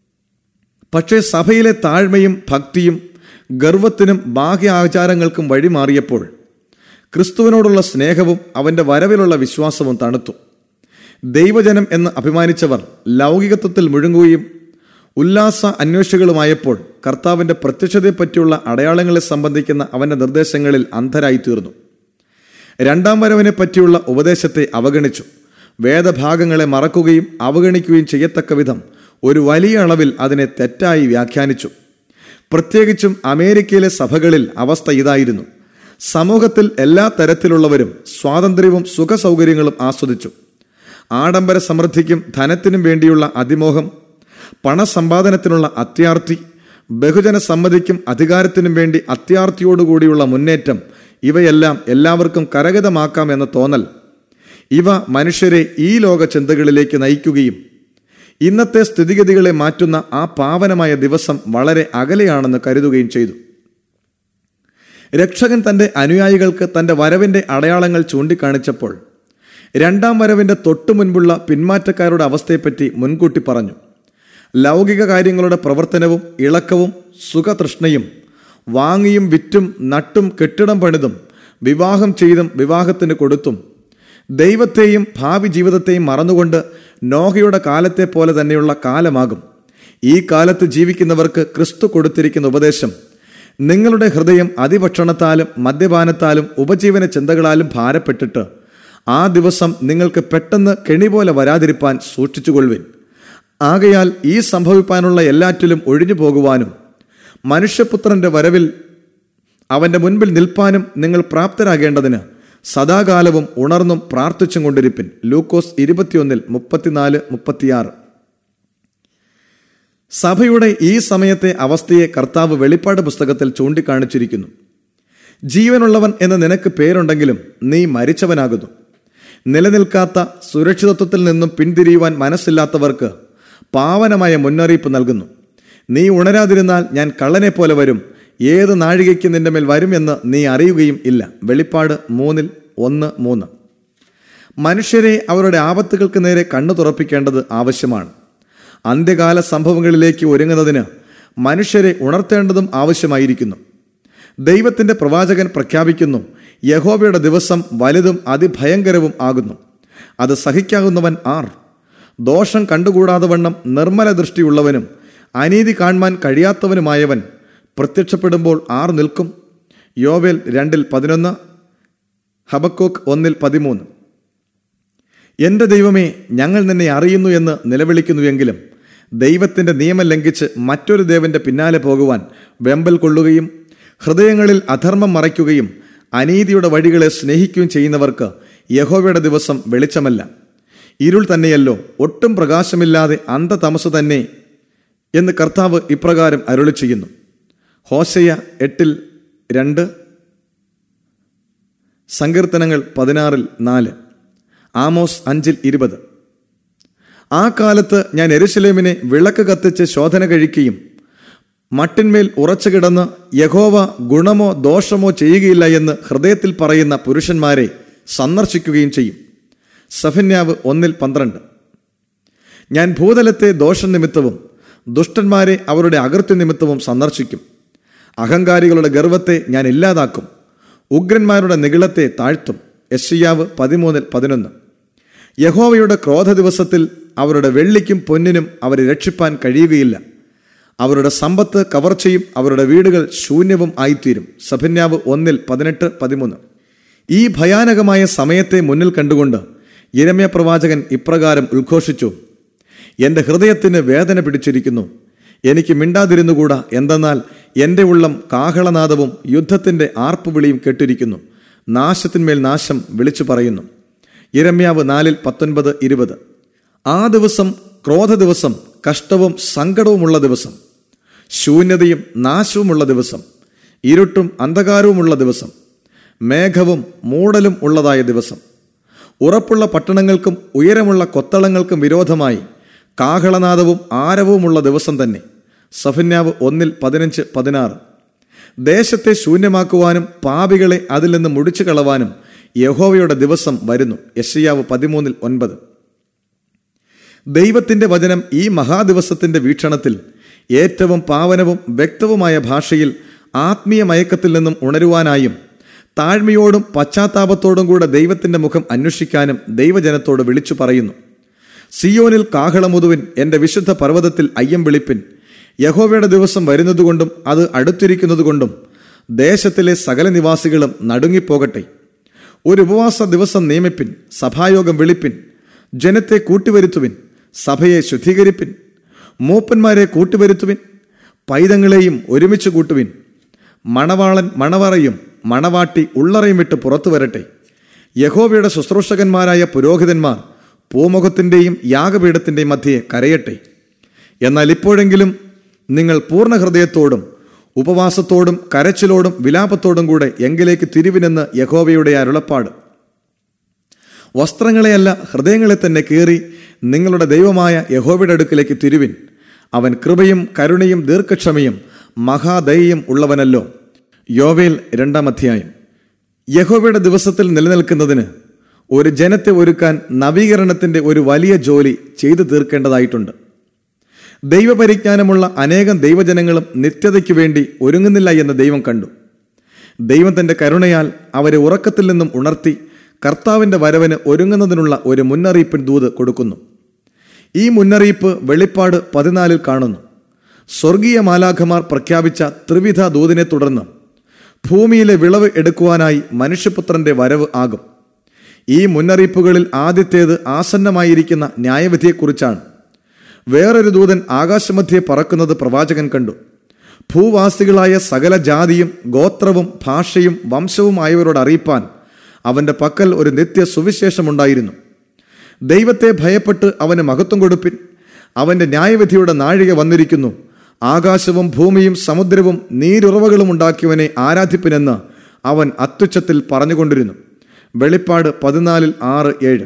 പക്ഷേ സഭയിലെ താഴ്മയും ഭക്തിയും ഗർവത്തിനും ബാഹ്യ ആചാരങ്ങൾക്കും വഴിമാറിയപ്പോൾ ക്രിസ്തുവിനോടുള്ള സ്നേഹവും അവന്റെ വരവിലുള്ള വിശ്വാസവും തണുത്തു ദൈവജനം എന്ന് അഭിമാനിച്ചവർ ലൗകികത്വത്തിൽ മുഴുങ്ങുകയും ഉല്ലാസ അന്വേഷികളുമായപ്പോൾ കർത്താവിന്റെ പ്രത്യക്ഷതയെപ്പറ്റിയുള്ള അടയാളങ്ങളെ സംബന്ധിക്കുന്ന അവന്റെ നിർദ്ദേശങ്ങളിൽ അന്ധരായി തീർന്നു രണ്ടാം വരവിനെ പറ്റിയുള്ള ഉപദേശത്തെ അവഗണിച്ചു വേദഭാഗങ്ങളെ മറക്കുകയും അവഗണിക്കുകയും ചെയ്യത്തക്ക വിധം ഒരു വലിയ അളവിൽ അതിനെ തെറ്റായി വ്യാഖ്യാനിച്ചു പ്രത്യേകിച്ചും അമേരിക്കയിലെ സഭകളിൽ അവസ്ഥ ഇതായിരുന്നു സമൂഹത്തിൽ എല്ലാ തരത്തിലുള്ളവരും സ്വാതന്ത്ര്യവും സുഖസൗകര്യങ്ങളും ആസ്വദിച്ചു ആഡംബര സമൃദ്ധിക്കും ധനത്തിനും വേണ്ടിയുള്ള അതിമോഹം പണസമ്പാദനത്തിനുള്ള അത്യാർത്തി ബഹുജന സമ്മതിക്കും അധികാരത്തിനും വേണ്ടി അത്യാർത്തിയോടുകൂടിയുള്ള മുന്നേറ്റം ഇവയെല്ലാം എല്ലാവർക്കും കരഗതമാക്കാം എന്ന തോന്നൽ ഇവ മനുഷ്യരെ ഈ ലോക ചിന്തകളിലേക്ക് നയിക്കുകയും ഇന്നത്തെ സ്ഥിതിഗതികളെ മാറ്റുന്ന ആ പാവനമായ ദിവസം വളരെ അകലെയാണെന്ന് കരുതുകയും ചെയ്തു രക്ഷകൻ തന്റെ അനുയായികൾക്ക് തന്റെ വരവിന്റെ അടയാളങ്ങൾ ചൂണ്ടിക്കാണിച്ചപ്പോൾ രണ്ടാം വരവിന്റെ തൊട്ടു മുൻപുള്ള പിന്മാറ്റക്കാരുടെ അവസ്ഥയെപ്പറ്റി മുൻകൂട്ടി പറഞ്ഞു ലൗകിക കാര്യങ്ങളുടെ പ്രവർത്തനവും ഇളക്കവും സുഖതൃഷ്ണയും വാങ്ങിയും വിറ്റും നട്ടും കെട്ടിടം പണിതും വിവാഹം ചെയ്തും വിവാഹത്തിന് കൊടുത്തും ദൈവത്തെയും ഭാവി ജീവിതത്തെയും മറന്നുകൊണ്ട് നോഹയുടെ കാലത്തെ പോലെ തന്നെയുള്ള കാലമാകും ഈ കാലത്ത് ജീവിക്കുന്നവർക്ക് ക്രിസ്തു കൊടുത്തിരിക്കുന്ന ഉപദേശം നിങ്ങളുടെ ഹൃദയം അതിഭക്ഷണത്താലും മദ്യപാനത്താലും ഉപജീവന ചിന്തകളാലും ഭാരപ്പെട്ടിട്ട് ആ ദിവസം നിങ്ങൾക്ക് പെട്ടെന്ന് കെണി പോലെ വരാതിരിപ്പാൻ സൂക്ഷിച്ചുകൊള്ളുവിൻ ആകയാൽ ഈ സംഭവിപ്പാനുള്ള എല്ലാറ്റിലും ഒഴിഞ്ഞു പോകുവാനും മനുഷ്യപുത്രന്റെ വരവിൽ അവന്റെ മുൻപിൽ നിൽപ്പാനും നിങ്ങൾ പ്രാപ്തരാകേണ്ടതിന് സദാകാലവും ഉണർന്നും പ്രാർത്ഥിച്ചും കൊണ്ടിരിപ്പിൻ ലൂക്കോസ് ഇരുപത്തിയൊന്നിൽ മുപ്പത്തിനാല് മുപ്പത്തിയാറ് സഭയുടെ ഈ സമയത്തെ അവസ്ഥയെ കർത്താവ് വെളിപ്പാട് പുസ്തകത്തിൽ ചൂണ്ടിക്കാണിച്ചിരിക്കുന്നു ജീവനുള്ളവൻ എന്ന് നിനക്ക് പേരുണ്ടെങ്കിലും നീ മരിച്ചവനാകുന്നു നിലനിൽക്കാത്ത സുരക്ഷിതത്വത്തിൽ നിന്നും പിന്തിരിയുവാൻ മനസ്സില്ലാത്തവർക്ക് പാവനമായ മുന്നറിയിപ്പ് നൽകുന്നു നീ ഉണരാതിരുന്നാൽ ഞാൻ കള്ളനെ പോലെ വരും ഏത് നാഴികയ്ക്ക് നിന്റെ മേൽ വരുമെന്ന് നീ അറിയുകയും ഇല്ല വെളിപ്പാട് മൂന്നിൽ ഒന്ന് മൂന്ന് മനുഷ്യരെ അവരുടെ ആപത്തുകൾക്ക് നേരെ കണ്ണു തുറപ്പിക്കേണ്ടത് ആവശ്യമാണ് അന്ത്യകാല സംഭവങ്ങളിലേക്ക് ഒരുങ്ങുന്നതിന് മനുഷ്യരെ ഉണർത്തേണ്ടതും ആവശ്യമായിരിക്കുന്നു ദൈവത്തിന്റെ പ്രവാചകൻ പ്രഖ്യാപിക്കുന്നു യഹോവയുടെ ദിവസം വലുതും അതിഭയങ്കരവും ആകുന്നു അത് സഹിക്കാവുന്നവൻ ആർ ദോഷം കണ്ടുകൂടാതെ വണ്ണം നിർമ്മല ദൃഷ്ടിയുള്ളവനും അനീതി കാണുവാൻ കഴിയാത്തവനുമായവൻ പ്രത്യക്ഷപ്പെടുമ്പോൾ ആർ നിൽക്കും യോവേൽ രണ്ടിൽ പതിനൊന്ന് ഹബക്കോക്ക് ഒന്നിൽ പതിമൂന്ന് എൻ്റെ ദൈവമേ ഞങ്ങൾ നിന്നെ അറിയുന്നു എന്ന് നിലവിളിക്കുന്നുവെങ്കിലും ദൈവത്തിൻ്റെ നിയമം ലംഘിച്ച് മറ്റൊരു ദേവന്റെ പിന്നാലെ പോകുവാൻ വെമ്പൽ കൊള്ളുകയും ഹൃദയങ്ങളിൽ അധർമ്മം മറയ്ക്കുകയും അനീതിയുടെ വഴികളെ സ്നേഹിക്കുകയും ചെയ്യുന്നവർക്ക് യഹോവയുടെ ദിവസം വെളിച്ചമല്ല ഇരുൾ തന്നെയല്ലോ ഒട്ടും പ്രകാശമില്ലാതെ അന്ധതമസ് തന്നെ എന്ന് കർത്താവ് ഇപ്രകാരം അരുളി ചെയ്യുന്നു ഹോശയ എട്ടിൽ രണ്ട് സങ്കീർത്തനങ്ങൾ പതിനാറിൽ നാല് ആമോസ് അഞ്ചിൽ ഇരുപത് ആ കാലത്ത് ഞാൻ എരുശലേമിനെ വിളക്ക് കത്തിച്ച് ശോധന കഴിക്കുകയും മട്ടിന്മേൽ ഉറച്ചു കിടന്ന് യഹോവ ഗുണമോ ദോഷമോ ചെയ്യുകയില്ല എന്ന് ഹൃദയത്തിൽ പറയുന്ന പുരുഷന്മാരെ സന്ദർശിക്കുകയും ചെയ്യും സഫന്യാവ് ഒന്നിൽ പന്ത്രണ്ട് ഞാൻ ഭൂതലത്തെ ദോഷനിമിത്തവും ദുഷ്ടന്മാരെ അവരുടെ അകൃത്യ നിമിത്തവും സന്ദർശിക്കും അഹങ്കാരികളുടെ ഗർവത്തെ ഞാൻ ഇല്ലാതാക്കും ഉഗ്രന്മാരുടെ നികിളത്തെ താഴ്ത്തും യശയ്യാവ് പതിമൂന്നിൽ പതിനൊന്ന് യഹോവയുടെ ക്രോധ ദിവസത്തിൽ അവരുടെ വെള്ളിക്കും പൊന്നിനും അവരെ രക്ഷിപ്പാൻ കഴിയുകയില്ല അവരുടെ സമ്പത്ത് കവർച്ചയും അവരുടെ വീടുകൾ ശൂന്യവും ആയിത്തീരും സഭന്യാവ് ഒന്നിൽ പതിനെട്ട് പതിമൂന്ന് ഈ ഭയാനകമായ സമയത്തെ മുന്നിൽ കണ്ടുകൊണ്ട് ഇരമ്യ പ്രവാചകൻ ഇപ്രകാരം ഉദ്ഘോഷിച്ചു എൻ്റെ ഹൃദയത്തിന് വേദന പിടിച്ചിരിക്കുന്നു എനിക്ക് മിണ്ടാതിരുന്നുകൂടാ എന്തെന്നാൽ എൻ്റെ ഉള്ളം കാഹളനാദവും യുദ്ധത്തിൻ്റെ ആർപ്പുവിളിയും കെട്ടിരിക്കുന്നു നാശത്തിന്മേൽ നാശം വിളിച്ചു പറയുന്നു ഇരമ്യാവ് നാലിൽ പത്തൊൻപത് ഇരുപത് ആ ദിവസം ക്രോധ ദിവസം കഷ്ടവും സങ്കടവുമുള്ള ദിവസം ശൂന്യതയും നാശവുമുള്ള ദിവസം ഇരുട്ടും അന്ധകാരവുമുള്ള ദിവസം മേഘവും മൂടലും ഉള്ളതായ ദിവസം ഉറപ്പുള്ള പട്ടണങ്ങൾക്കും ഉയരമുള്ള കൊത്തളങ്ങൾക്കും വിരോധമായി കാഹളനാദവും ആരവുമുള്ള ദിവസം തന്നെ സഫന്യാവ് ഒന്നിൽ പതിനഞ്ച് പതിനാറ് ദേശത്തെ ശൂന്യമാക്കുവാനും പാപികളെ അതിൽ നിന്ന് മുടിച്ചു കളവാനും യഹോവയുടെ ദിവസം വരുന്നു യശയ്യാവ് പതിമൂന്നിൽ ഒൻപത് ദൈവത്തിന്റെ വചനം ഈ മഹാദിവസത്തിന്റെ വീക്ഷണത്തിൽ ഏറ്റവും പാവനവും വ്യക്തവുമായ ഭാഷയിൽ ആത്മീയ മയക്കത്തിൽ നിന്നും ഉണരുവാനായും താഴ്മയോടും പശ്ചാത്താപത്തോടും കൂടെ ദൈവത്തിന്റെ മുഖം അന്വേഷിക്കാനും ദൈവജനത്തോട് വിളിച്ചു പറയുന്നു സിയോനിൽ കാഹളമുതുവിൻ എൻ്റെ വിശുദ്ധ പർവ്വതത്തിൽ അയ്യം വിളിപ്പിൻ യഹോവയുടെ ദിവസം വരുന്നതുകൊണ്ടും അത് അടുത്തിരിക്കുന്നതുകൊണ്ടും ദേശത്തിലെ സകല നിവാസികളും നടുങ്ങിപ്പോകട്ടെ ഒരു ഉപവാസ ദിവസം നിയമിപ്പിൻ സഭായോഗം വിളിപ്പിൻ ജനത്തെ കൂട്ടിവരുത്തുവിൻ സഭയെ ശുദ്ധീകരിപ്പിൻ മൂപ്പന്മാരെ കൂട്ടിവരുത്തുവിൻ പൈതങ്ങളെയും ഒരുമിച്ച് കൂട്ടുവിൻ മണവാളൻ മണവറയും മണവാട്ടി ഉള്ളറയും വിട്ട് പുറത്തു വരട്ടെ യഹോവയുടെ ശുശ്രൂഷകന്മാരായ പുരോഹിതന്മാർ പൂമുഖത്തിൻ്റെയും യാഗപീഠത്തിൻ്റെയും മധ്യയെ കരയട്ടെ എന്നാൽ ഇപ്പോഴെങ്കിലും നിങ്ങൾ പൂർണ്ണ ഹൃദയത്തോടും ഉപവാസത്തോടും കരച്ചിലോടും വിലാപത്തോടും കൂടെ എങ്കിലേക്ക് തിരിവിനെന്ന് യഹോവയുടെ അരുളപ്പാട് വസ്ത്രങ്ങളെയല്ല ഹൃദയങ്ങളെ തന്നെ കീറി നിങ്ങളുടെ ദൈവമായ യഹോവയുടെ അടുക്കിലേക്ക് തിരുവിൻ അവൻ കൃപയും കരുണയും ദീർഘക്ഷമയും മഹാദയയും ഉള്ളവനല്ലോ യോവേൽ രണ്ടാം അധ്യായം യഹോവയുടെ ദിവസത്തിൽ നിലനിൽക്കുന്നതിന് ഒരു ജനത്തെ ഒരുക്കാൻ നവീകരണത്തിന്റെ ഒരു വലിയ ജോലി ചെയ്തു തീർക്കേണ്ടതായിട്ടുണ്ട് ദൈവപരിജ്ഞാനമുള്ള അനേകം ദൈവജനങ്ങളും നിത്യതയ്ക്ക് വേണ്ടി ഒരുങ്ങുന്നില്ല എന്ന് ദൈവം കണ്ടു ദൈവം തന്റെ കരുണയാൽ അവരെ ഉറക്കത്തിൽ നിന്നും ഉണർത്തി കർത്താവിന്റെ വരവിന് ഒരുങ്ങുന്നതിനുള്ള ഒരു മുന്നറിയിപ്പിൻ ദൂത് കൊടുക്കുന്നു ഈ മുന്നറിയിപ്പ് വെളിപ്പാട് പതിനാലിൽ കാണുന്നു സ്വർഗീയ മാലാഖമാർ പ്രഖ്യാപിച്ച ത്രിവിധ ദൂതിനെ തുടർന്ന് ഭൂമിയിലെ വിളവ് എടുക്കുവാനായി മനുഷ്യപുത്രന്റെ വരവ് ആകും ഈ മുന്നറിയിപ്പുകളിൽ ആദ്യത്തേത് ആസന്നമായിരിക്കുന്ന ന്യായവിധിയെക്കുറിച്ചാണ് വേറൊരു ദൂതൻ ആകാശമധ്യേ പറക്കുന്നത് പ്രവാചകൻ കണ്ടു ഭൂവാസികളായ സകല ജാതിയും ഗോത്രവും ഭാഷയും വംശവുമായവരോട് അറിയിപ്പാൻ അവന്റെ പക്കൽ ഒരു നിത്യ സുവിശേഷമുണ്ടായിരുന്നു ദൈവത്തെ ഭയപ്പെട്ട് അവന് മഹത്വം കൊടുപ്പിൻ അവന്റെ ന്യായവിധിയുടെ നാഴിക വന്നിരിക്കുന്നു ആകാശവും ഭൂമിയും സമുദ്രവും നീരുറവകളും ഉണ്ടാക്കിയവനെ ആരാധിപ്പിനെന്ന് അവൻ അത്യുച്ചത്തിൽ പറഞ്ഞുകൊണ്ടിരുന്നു വെളിപ്പാട് പതിനാലിൽ ആറ് ഏഴ്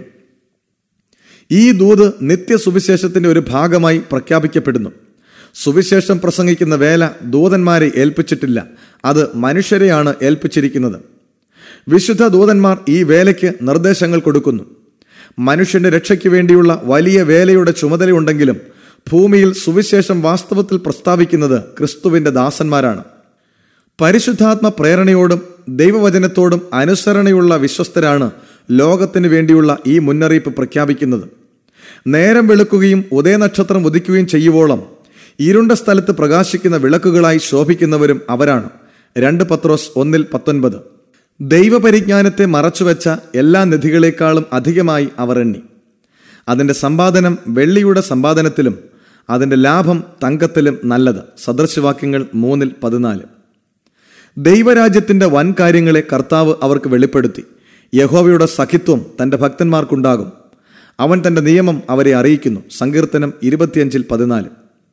ഈ ദൂത് നിത്യസുവിശേഷത്തിന്റെ ഒരു ഭാഗമായി പ്രഖ്യാപിക്കപ്പെടുന്നു സുവിശേഷം പ്രസംഗിക്കുന്ന വേല ദൂതന്മാരെ ഏൽപ്പിച്ചിട്ടില്ല അത് മനുഷ്യരെയാണ് ഏൽപ്പിച്ചിരിക്കുന്നത് വിശുദ്ധ ദൂതന്മാർ ഈ വേലയ്ക്ക് നിർദ്ദേശങ്ങൾ കൊടുക്കുന്നു മനുഷ്യന്റെ രക്ഷയ്ക്ക് വേണ്ടിയുള്ള വലിയ വേലയുടെ ചുമതലയുണ്ടെങ്കിലും ഭൂമിയിൽ സുവിശേഷം വാസ്തവത്തിൽ പ്രസ്താവിക്കുന്നത് ക്രിസ്തുവിന്റെ ദാസന്മാരാണ് പരിശുദ്ധാത്മ പ്രേരണയോടും ദൈവവചനത്തോടും അനുസരണയുള്ള വിശ്വസ്തരാണ് ലോകത്തിന് വേണ്ടിയുള്ള ഈ മുന്നറിയിപ്പ് പ്രഖ്യാപിക്കുന്നത് നേരം വെളുക്കുകയും ഉദയനക്ഷത്രം ഉദിക്കുകയും ചെയ്യുവോളം ഇരുണ്ട സ്ഥലത്ത് പ്രകാശിക്കുന്ന വിളക്കുകളായി ശോഭിക്കുന്നവരും അവരാണ് രണ്ട് പത്രോസ് ഒന്നിൽ പത്തൊൻപത് ദൈവപരിജ്ഞാനത്തെ മറച്ചുവെച്ച എല്ലാ നിധികളെക്കാളും അധികമായി അവർ എണ്ണി അതിൻ്റെ സമ്പാദനം വെള്ളിയുടെ സമ്പാദനത്തിലും അതിൻ്റെ ലാഭം തങ്കത്തിലും നല്ലത് സദൃശവാക്യങ്ങൾ മൂന്നിൽ പതിനാല് ദൈവരാജ്യത്തിന്റെ വൻ കാര്യങ്ങളെ കർത്താവ് അവർക്ക് വെളിപ്പെടുത്തി യഹോവയുടെ സഖിത്വം തന്റെ ഭക്തന്മാർക്കുണ്ടാകും അവൻ തന്റെ നിയമം അവരെ അറിയിക്കുന്നു സങ്കീർത്തനം ഇരുപത്തിയഞ്ചിൽ പതിനാല്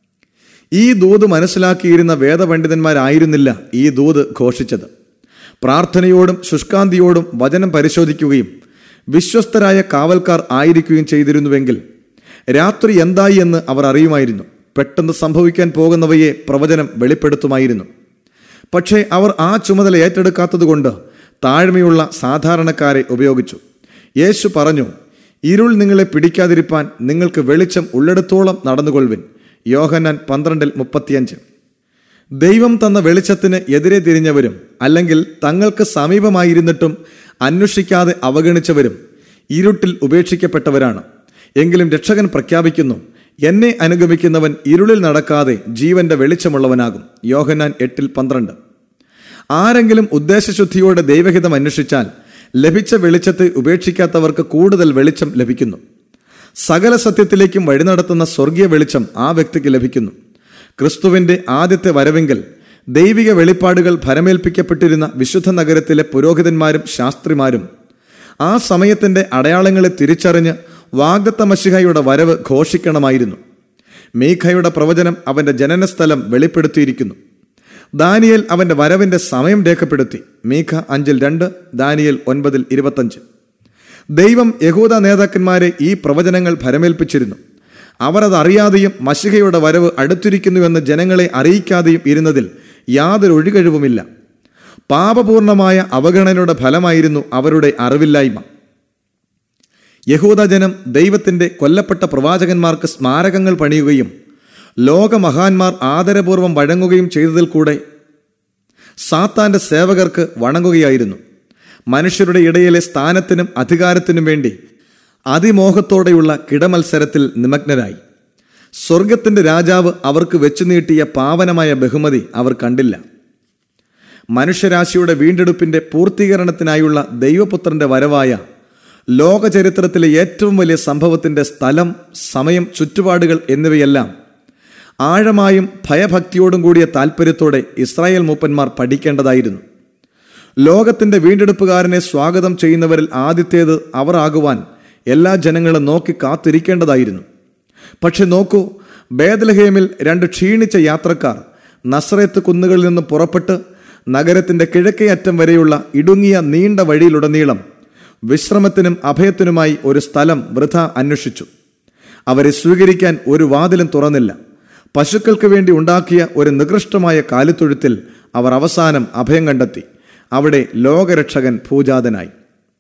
ഈ ദൂത് മനസ്സിലാക്കിയിരുന്ന വേദപണ്ഡിതന്മാരായിരുന്നില്ല ഈ ദൂത് ഘോഷിച്ചത് പ്രാർത്ഥനയോടും ശുഷ്കാന്തിയോടും വചനം പരിശോധിക്കുകയും വിശ്വസ്തരായ കാവൽക്കാർ ആയിരിക്കുകയും ചെയ്തിരുന്നുവെങ്കിൽ രാത്രി എന്തായി എന്ന് അവർ അറിയുമായിരുന്നു പെട്ടെന്ന് സംഭവിക്കാൻ പോകുന്നവയെ പ്രവചനം വെളിപ്പെടുത്തുമായിരുന്നു പക്ഷേ അവർ ആ ചുമതല ഏറ്റെടുക്കാത്തതുകൊണ്ട് താഴ്മയുള്ള സാധാരണക്കാരെ ഉപയോഗിച്ചു യേശു പറഞ്ഞു ഇരുൾ നിങ്ങളെ പിടിക്കാതിരിപ്പാൻ നിങ്ങൾക്ക് വെളിച്ചം ഉള്ളിടത്തോളം നടന്നുകൊള്ളുവിൻ യോഹന്നാൻ പന്ത്രണ്ടിൽ മുപ്പത്തിയഞ്ച് ദൈവം തന്ന വെളിച്ചത്തിന് എതിരെ തിരിഞ്ഞവരും അല്ലെങ്കിൽ തങ്ങൾക്ക് സമീപമായിരുന്നിട്ടും അന്വേഷിക്കാതെ അവഗണിച്ചവരും ഇരുട്ടിൽ ഉപേക്ഷിക്കപ്പെട്ടവരാണ് എങ്കിലും രക്ഷകൻ പ്രഖ്യാപിക്കുന്നു എന്നെ അനുഗമിക്കുന്നവൻ ഇരുളിൽ നടക്കാതെ ജീവന്റെ വെളിച്ചമുള്ളവനാകും യോഹന്നാൻ എട്ടിൽ പന്ത്രണ്ട് ആരെങ്കിലും ഉദ്ദേശശുദ്ധിയോടെ ദൈവഹിതം അന്വേഷിച്ചാൽ ലഭിച്ച വെളിച്ചത്തെ ഉപേക്ഷിക്കാത്തവർക്ക് കൂടുതൽ വെളിച്ചം ലഭിക്കുന്നു സകല സത്യത്തിലേക്കും വഴി നടത്തുന്ന സ്വർഗീയ വെളിച്ചം ആ വ്യക്തിക്ക് ലഭിക്കുന്നു ക്രിസ്തുവിന്റെ ആദ്യത്തെ വരവെങ്കിൽ ദൈവിക വെളിപ്പാടുകൾ ഭരമേൽപ്പിക്കപ്പെട്ടിരുന്ന വിശുദ്ധ നഗരത്തിലെ പുരോഹിതന്മാരും ശാസ്ത്രിമാരും ആ സമയത്തിന്റെ അടയാളങ്ങളെ തിരിച്ചറിഞ്ഞ് വാഗ്ദത്ത മഷിഹയുടെ വരവ് ഘോഷിക്കണമായിരുന്നു മീഖയുടെ പ്രവചനം അവന്റെ ജനനസ്ഥലം വെളിപ്പെടുത്തിയിരിക്കുന്നു ദാനിയൽ അവന്റെ വരവിന്റെ സമയം രേഖപ്പെടുത്തി മീഖ അഞ്ചിൽ രണ്ട് ദാനിയൽ ഒൻപതിൽ ഇരുപത്തഞ്ച് ദൈവം യഹൂദ നേതാക്കന്മാരെ ഈ പ്രവചനങ്ങൾ ഭരമേൽപ്പിച്ചിരുന്നു അവർ അത് അറിയാതെയും മഷിഹയുടെ വരവ് അടുത്തിരിക്കുന്നുവെന്ന് ജനങ്ങളെ അറിയിക്കാതെയും ഇരുന്നതിൽ യാതൊരു ഒഴികഴിവുമില്ല പാപപൂർണമായ അവഗണനയുടെ ഫലമായിരുന്നു അവരുടെ അറിവില്ലായ്മ യഹൂദജനം ദൈവത്തിന്റെ കൊല്ലപ്പെട്ട പ്രവാചകന്മാർക്ക് സ്മാരകങ്ങൾ പണിയുകയും ലോകമഹാന്മാർ ആദരപൂർവ്വം വഴങ്ങുകയും ചെയ്തതിൽ കൂടെ സാത്താന്റെ സേവകർക്ക് വണങ്ങുകയായിരുന്നു മനുഷ്യരുടെ ഇടയിലെ സ്ഥാനത്തിനും അധികാരത്തിനും വേണ്ടി അതിമോഹത്തോടെയുള്ള കിടമത്സരത്തിൽ നിമഗ്നരായി സ്വർഗത്തിന്റെ രാജാവ് അവർക്ക് വെച്ചു നീട്ടിയ പാവനമായ ബഹുമതി അവർ കണ്ടില്ല മനുഷ്യരാശിയുടെ വീണ്ടെടുപ്പിന്റെ പൂർത്തീകരണത്തിനായുള്ള ദൈവപുത്രന്റെ വരവായ ലോകചരിത്രത്തിലെ ഏറ്റവും വലിയ സംഭവത്തിന്റെ സ്ഥലം സമയം ചുറ്റുപാടുകൾ എന്നിവയെല്ലാം ആഴമായും ഭയഭക്തിയോടും കൂടിയ താല്പര്യത്തോടെ ഇസ്രായേൽ മൂപ്പന്മാർ പഠിക്കേണ്ടതായിരുന്നു ലോകത്തിന്റെ വീണ്ടെടുപ്പുകാരനെ സ്വാഗതം ചെയ്യുന്നവരിൽ ആദ്യത്തേത് അവർ ആകുവാൻ എല്ലാ ജനങ്ങളും നോക്കി കാത്തിരിക്കേണ്ടതായിരുന്നു പക്ഷെ നോക്കൂ ബേദലഹേമിൽ രണ്ട് ക്ഷീണിച്ച യാത്രക്കാർ നസ്രയത്ത് കുന്നുകളിൽ നിന്ന് പുറപ്പെട്ട് നഗരത്തിന്റെ കിഴക്കേ അറ്റം വരെയുള്ള ഇടുങ്ങിയ നീണ്ട വഴിയിലുടനീളം വിശ്രമത്തിനും അഭയത്തിനുമായി ഒരു സ്ഥലം വൃഥ അന്വേഷിച്ചു അവരെ സ്വീകരിക്കാൻ ഒരു വാതിലും തുറന്നില്ല പശുക്കൾക്ക് വേണ്ടി ഉണ്ടാക്കിയ ഒരു നികൃഷ്ടമായ കാലിത്തൊഴുത്തിൽ അവർ അവസാനം അഭയം കണ്ടെത്തി അവിടെ ലോകരക്ഷകൻ ഭൂജാതനായി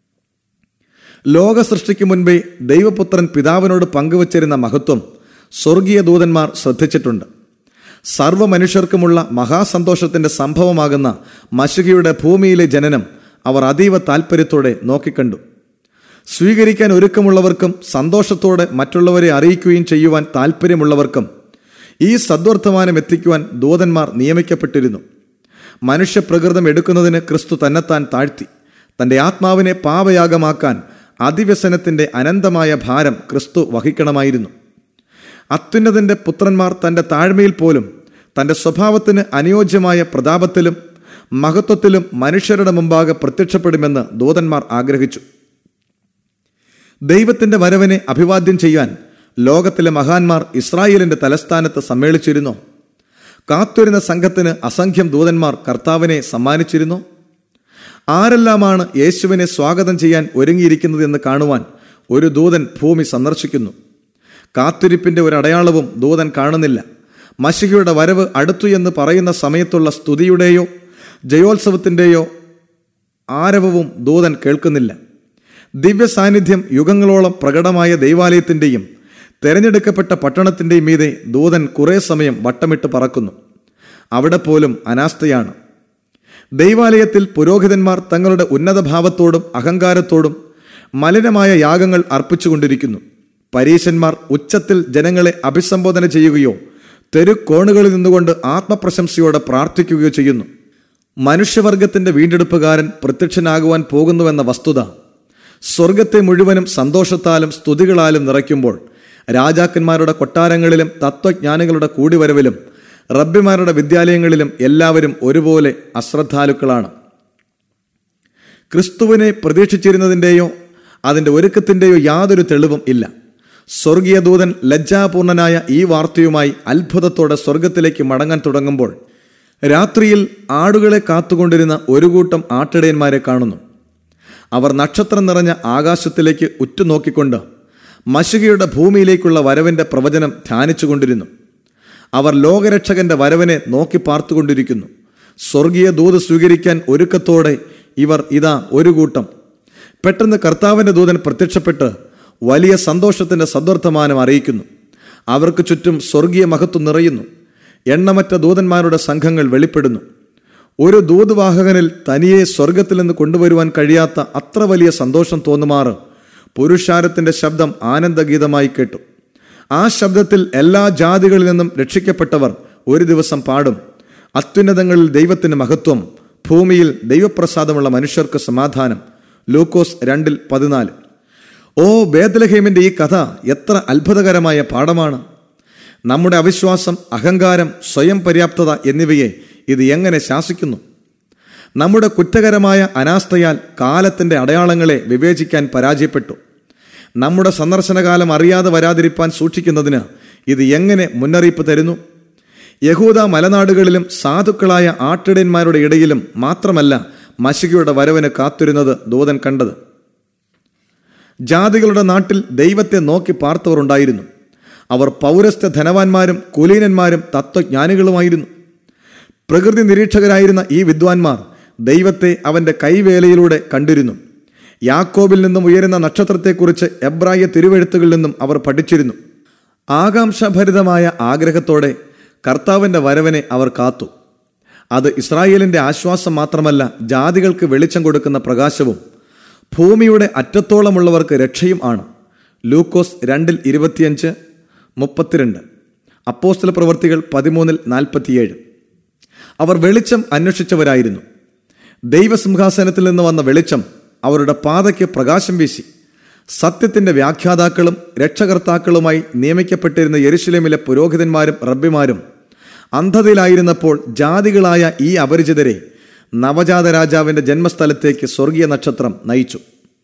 ലോക സൃഷ്ടിക്ക് മുൻപേ ദൈവപുത്രൻ പിതാവിനോട് പങ്കുവച്ചിരുന്ന മഹത്വം സ്വർഗീയ ദൂതന്മാർ ശ്രദ്ധിച്ചിട്ടുണ്ട് സർവ്വ മനുഷ്യർക്കുമുള്ള മഹാസന്തോഷത്തിന്റെ സംഭവമാകുന്ന മശുകയുടെ ഭൂമിയിലെ ജനനം അവർ അതീവ താൽപ്പര്യത്തോടെ നോക്കിക്കണ്ടു സ്വീകരിക്കാൻ ഒരുക്കമുള്ളവർക്കും സന്തോഷത്തോടെ മറ്റുള്ളവരെ അറിയിക്കുകയും ചെയ്യുവാൻ താല്പര്യമുള്ളവർക്കും ഈ സദ്വർത്തമാനം എത്തിക്കുവാൻ ദൂതന്മാർ നിയമിക്കപ്പെട്ടിരുന്നു മനുഷ്യപ്രകൃതം എടുക്കുന്നതിന് ക്രിസ്തു തന്നെത്താൻ താഴ്ത്തി തന്റെ ആത്മാവിനെ പാപയാഗമാക്കാൻ അതിവ്യസനത്തിന്റെ അനന്തമായ ഭാരം ക്രിസ്തു വഹിക്കണമായിരുന്നു അത്യുന്നതന്റെ പുത്രന്മാർ തന്റെ താഴ്മയിൽ പോലും തന്റെ സ്വഭാവത്തിന് അനുയോജ്യമായ പ്രതാപത്തിലും മഹത്വത്തിലും മനുഷ്യരുടെ മുമ്പാകെ പ്രത്യക്ഷപ്പെടുമെന്ന് ദൂതന്മാർ ആഗ്രഹിച്ചു ദൈവത്തിന്റെ വരവിനെ അഭിവാദ്യം ചെയ്യാൻ ലോകത്തിലെ മഹാന്മാർ ഇസ്രായേലിന്റെ തലസ്ഥാനത്ത് സമ്മേളിച്ചിരുന്നോ കാത്തിരുന്ന സംഘത്തിന് അസംഖ്യം ദൂതന്മാർ കർത്താവിനെ സമ്മാനിച്ചിരുന്നു ആരെല്ലാമാണ് യേശുവിനെ സ്വാഗതം ചെയ്യാൻ ഒരുങ്ങിയിരിക്കുന്നത് എന്ന് കാണുവാൻ ഒരു ദൂതൻ ഭൂമി സന്ദർശിക്കുന്നു കാത്തിരിപ്പിന്റെ ഒരു അടയാളവും ദൂതൻ കാണുന്നില്ല മഷികയുടെ വരവ് അടുത്തു എന്ന് പറയുന്ന സമയത്തുള്ള സ്തുതിയുടെയോ ജയോത്സവത്തിൻ്റെയോ ആരവവും ദൂതൻ കേൾക്കുന്നില്ല ദിവ്യ സാന്നിധ്യം യുഗങ്ങളോളം പ്രകടമായ ദൈവാലയത്തിൻ്റെയും തെരഞ്ഞെടുക്കപ്പെട്ട പട്ടണത്തിൻ്റെയും മീതെ ദൂതൻ കുറേ സമയം വട്ടമിട്ട് പറക്കുന്നു അവിടെ പോലും അനാസ്ഥയാണ് ദൈവാലയത്തിൽ പുരോഹിതന്മാർ തങ്ങളുടെ ഉന്നത ഭാവത്തോടും അഹങ്കാരത്തോടും മലിനമായ യാഗങ്ങൾ അർപ്പിച്ചുകൊണ്ടിരിക്കുന്നു പരീശന്മാർ ഉച്ചത്തിൽ ജനങ്ങളെ അഭിസംബോധന ചെയ്യുകയോ തെരുക്കോണുകളിൽ നിന്നുകൊണ്ട് ആത്മപ്രശംസയോടെ പ്രാർത്ഥിക്കുകയോ ചെയ്യുന്നു മനുഷ്യവർഗത്തിന്റെ വീണ്ടെടുപ്പുകാരൻ പ്രത്യക്ഷനാകുവാൻ പോകുന്നുവെന്ന വസ്തുത സ്വർഗത്തെ മുഴുവനും സന്തോഷത്താലും സ്തുതികളാലും നിറയ്ക്കുമ്പോൾ രാജാക്കന്മാരുടെ കൊട്ടാരങ്ങളിലും തത്വജ്ഞാനികളുടെ കൂടിവരവിലും റബ്ബിമാരുടെ വിദ്യാലയങ്ങളിലും എല്ലാവരും ഒരുപോലെ അശ്രദ്ധാലുക്കളാണ് ക്രിസ്തുവിനെ പ്രതീക്ഷിച്ചിരുന്നതിൻ്റെയോ അതിൻ്റെ ഒരുക്കത്തിൻ്റെയോ യാതൊരു തെളിവും ഇല്ല സ്വർഗീയ ദൂതൻ ലജ്ജാപൂർണനായ ഈ വാർത്തയുമായി അത്ഭുതത്തോടെ സ്വർഗത്തിലേക്ക് മടങ്ങാൻ തുടങ്ങുമ്പോൾ രാത്രിയിൽ ആടുകളെ കാത്തുകൊണ്ടിരുന്ന ഒരു കൂട്ടം ആട്ടിടയന്മാരെ കാണുന്നു അവർ നക്ഷത്രം നിറഞ്ഞ ആകാശത്തിലേക്ക് ഉറ്റുനോക്കിക്കൊണ്ട് മഷികയുടെ ഭൂമിയിലേക്കുള്ള വരവിന്റെ പ്രവചനം ധ്യാനിച്ചുകൊണ്ടിരുന്നു അവർ ലോകരക്ഷകന്റെ വരവിനെ നോക്കി പാർത്തുകൊണ്ടിരിക്കുന്നു സ്വർഗീയ ദൂത് സ്വീകരിക്കാൻ ഒരുക്കത്തോടെ ഇവർ ഇതാ ഒരു കൂട്ടം പെട്ടെന്ന് കർത്താവിന്റെ ദൂതൻ പ്രത്യക്ഷപ്പെട്ട് വലിയ സന്തോഷത്തിന്റെ സദ്വർത്തമാനം അറിയിക്കുന്നു അവർക്ക് ചുറ്റും സ്വർഗീയ മഹത്വം നിറയുന്നു എണ്ണമറ്റ ദൂതന്മാരുടെ സംഘങ്ങൾ വെളിപ്പെടുന്നു ഒരു ദൂതുവാഹകനിൽ തനിയെ സ്വർഗത്തിൽ നിന്ന് കൊണ്ടുവരുവാൻ കഴിയാത്ത അത്ര വലിയ സന്തോഷം തോന്നുമാറ് പുരുഷാരത്തിന്റെ ശബ്ദം ആനന്ദഗീതമായി കേട്ടു ആ ശബ്ദത്തിൽ എല്ലാ ജാതികളിൽ നിന്നും രക്ഷിക്കപ്പെട്ടവർ ഒരു ദിവസം പാടും അത്യുന്നതങ്ങളിൽ ദൈവത്തിന് മഹത്വം ഭൂമിയിൽ ദൈവപ്രസാദമുള്ള മനുഷ്യർക്ക് സമാധാനം ലൂക്കോസ് രണ്ടിൽ പതിനാല് ഓ ബേദലഹേമിന്റെ ഈ കഥ എത്ര അത്ഭുതകരമായ പാഠമാണ് നമ്മുടെ അവിശ്വാസം അഹങ്കാരം സ്വയം പര്യാപ്തത എന്നിവയെ ഇത് എങ്ങനെ ശാസിക്കുന്നു നമ്മുടെ കുറ്റകരമായ അനാസ്ഥയാൽ കാലത്തിന്റെ അടയാളങ്ങളെ വിവേചിക്കാൻ പരാജയപ്പെട്ടു നമ്മുടെ സന്ദർശനകാലം അറിയാതെ വരാതിരിപ്പാൻ സൂക്ഷിക്കുന്നതിന് ഇത് എങ്ങനെ മുന്നറിയിപ്പ് തരുന്നു യഹൂദ മലനാടുകളിലും സാധുക്കളായ ആട്ടിടയന്മാരുടെ ഇടയിലും മാത്രമല്ല മഷികയുടെ വരവിന് കാത്തിരുന്നത് ദൂതൻ കണ്ടത് ജാതികളുടെ നാട്ടിൽ ദൈവത്തെ നോക്കി പാർത്തവർ ഉണ്ടായിരുന്നു അവർ പൗരസ്ത്യ ധനവാന്മാരും കുലീനന്മാരും തത്വജ്ഞാനികളുമായിരുന്നു പ്രകൃതി നിരീക്ഷകരായിരുന്ന ഈ വിദ്വാൻമാർ ദൈവത്തെ അവന്റെ കൈവേലയിലൂടെ കണ്ടിരുന്നു യാക്കോബിൽ നിന്നും ഉയരുന്ന നക്ഷത്രത്തെക്കുറിച്ച് എബ്രായ തിരുവെഴുത്തുകളിൽ നിന്നും അവർ പഠിച്ചിരുന്നു ആകാംക്ഷഭരിതമായ ആഗ്രഹത്തോടെ കർത്താവിന്റെ വരവിനെ അവർ കാത്തു അത് ഇസ്രായേലിന്റെ ആശ്വാസം മാത്രമല്ല ജാതികൾക്ക് വെളിച്ചം കൊടുക്കുന്ന പ്രകാശവും ഭൂമിയുടെ അറ്റത്തോളമുള്ളവർക്ക് രക്ഷയും ആണ് ലൂക്കോസ് രണ്ടിൽ ഇരുപത്തിയഞ്ച് മുപ്പത്തിരണ്ട് അപ്പോസ്തല പ്രവർത്തികൾ പതിമൂന്നിൽ നാൽപ്പത്തിയേഴ് അവർ വെളിച്ചം അന്വേഷിച്ചവരായിരുന്നു ദൈവസിംഹാസനത്തിൽ നിന്ന് വന്ന വെളിച്ചം അവരുടെ പാതയ്ക്ക് പ്രകാശം വീശി സത്യത്തിന്റെ വ്യാഖ്യാതാക്കളും രക്ഷകർത്താക്കളുമായി നിയമിക്കപ്പെട്ടിരുന്ന യെരുശലേമിലെ പുരോഹിതന്മാരും റബ്ബിമാരും അന്ധതയിലായിരുന്നപ്പോൾ ജാതികളായ ഈ അപരിചിതരെ നവജാത രാജാവിന്റെ ജന്മസ്ഥലത്തേക്ക് സ്വർഗീയ നക്ഷത്രം നയിച്ചു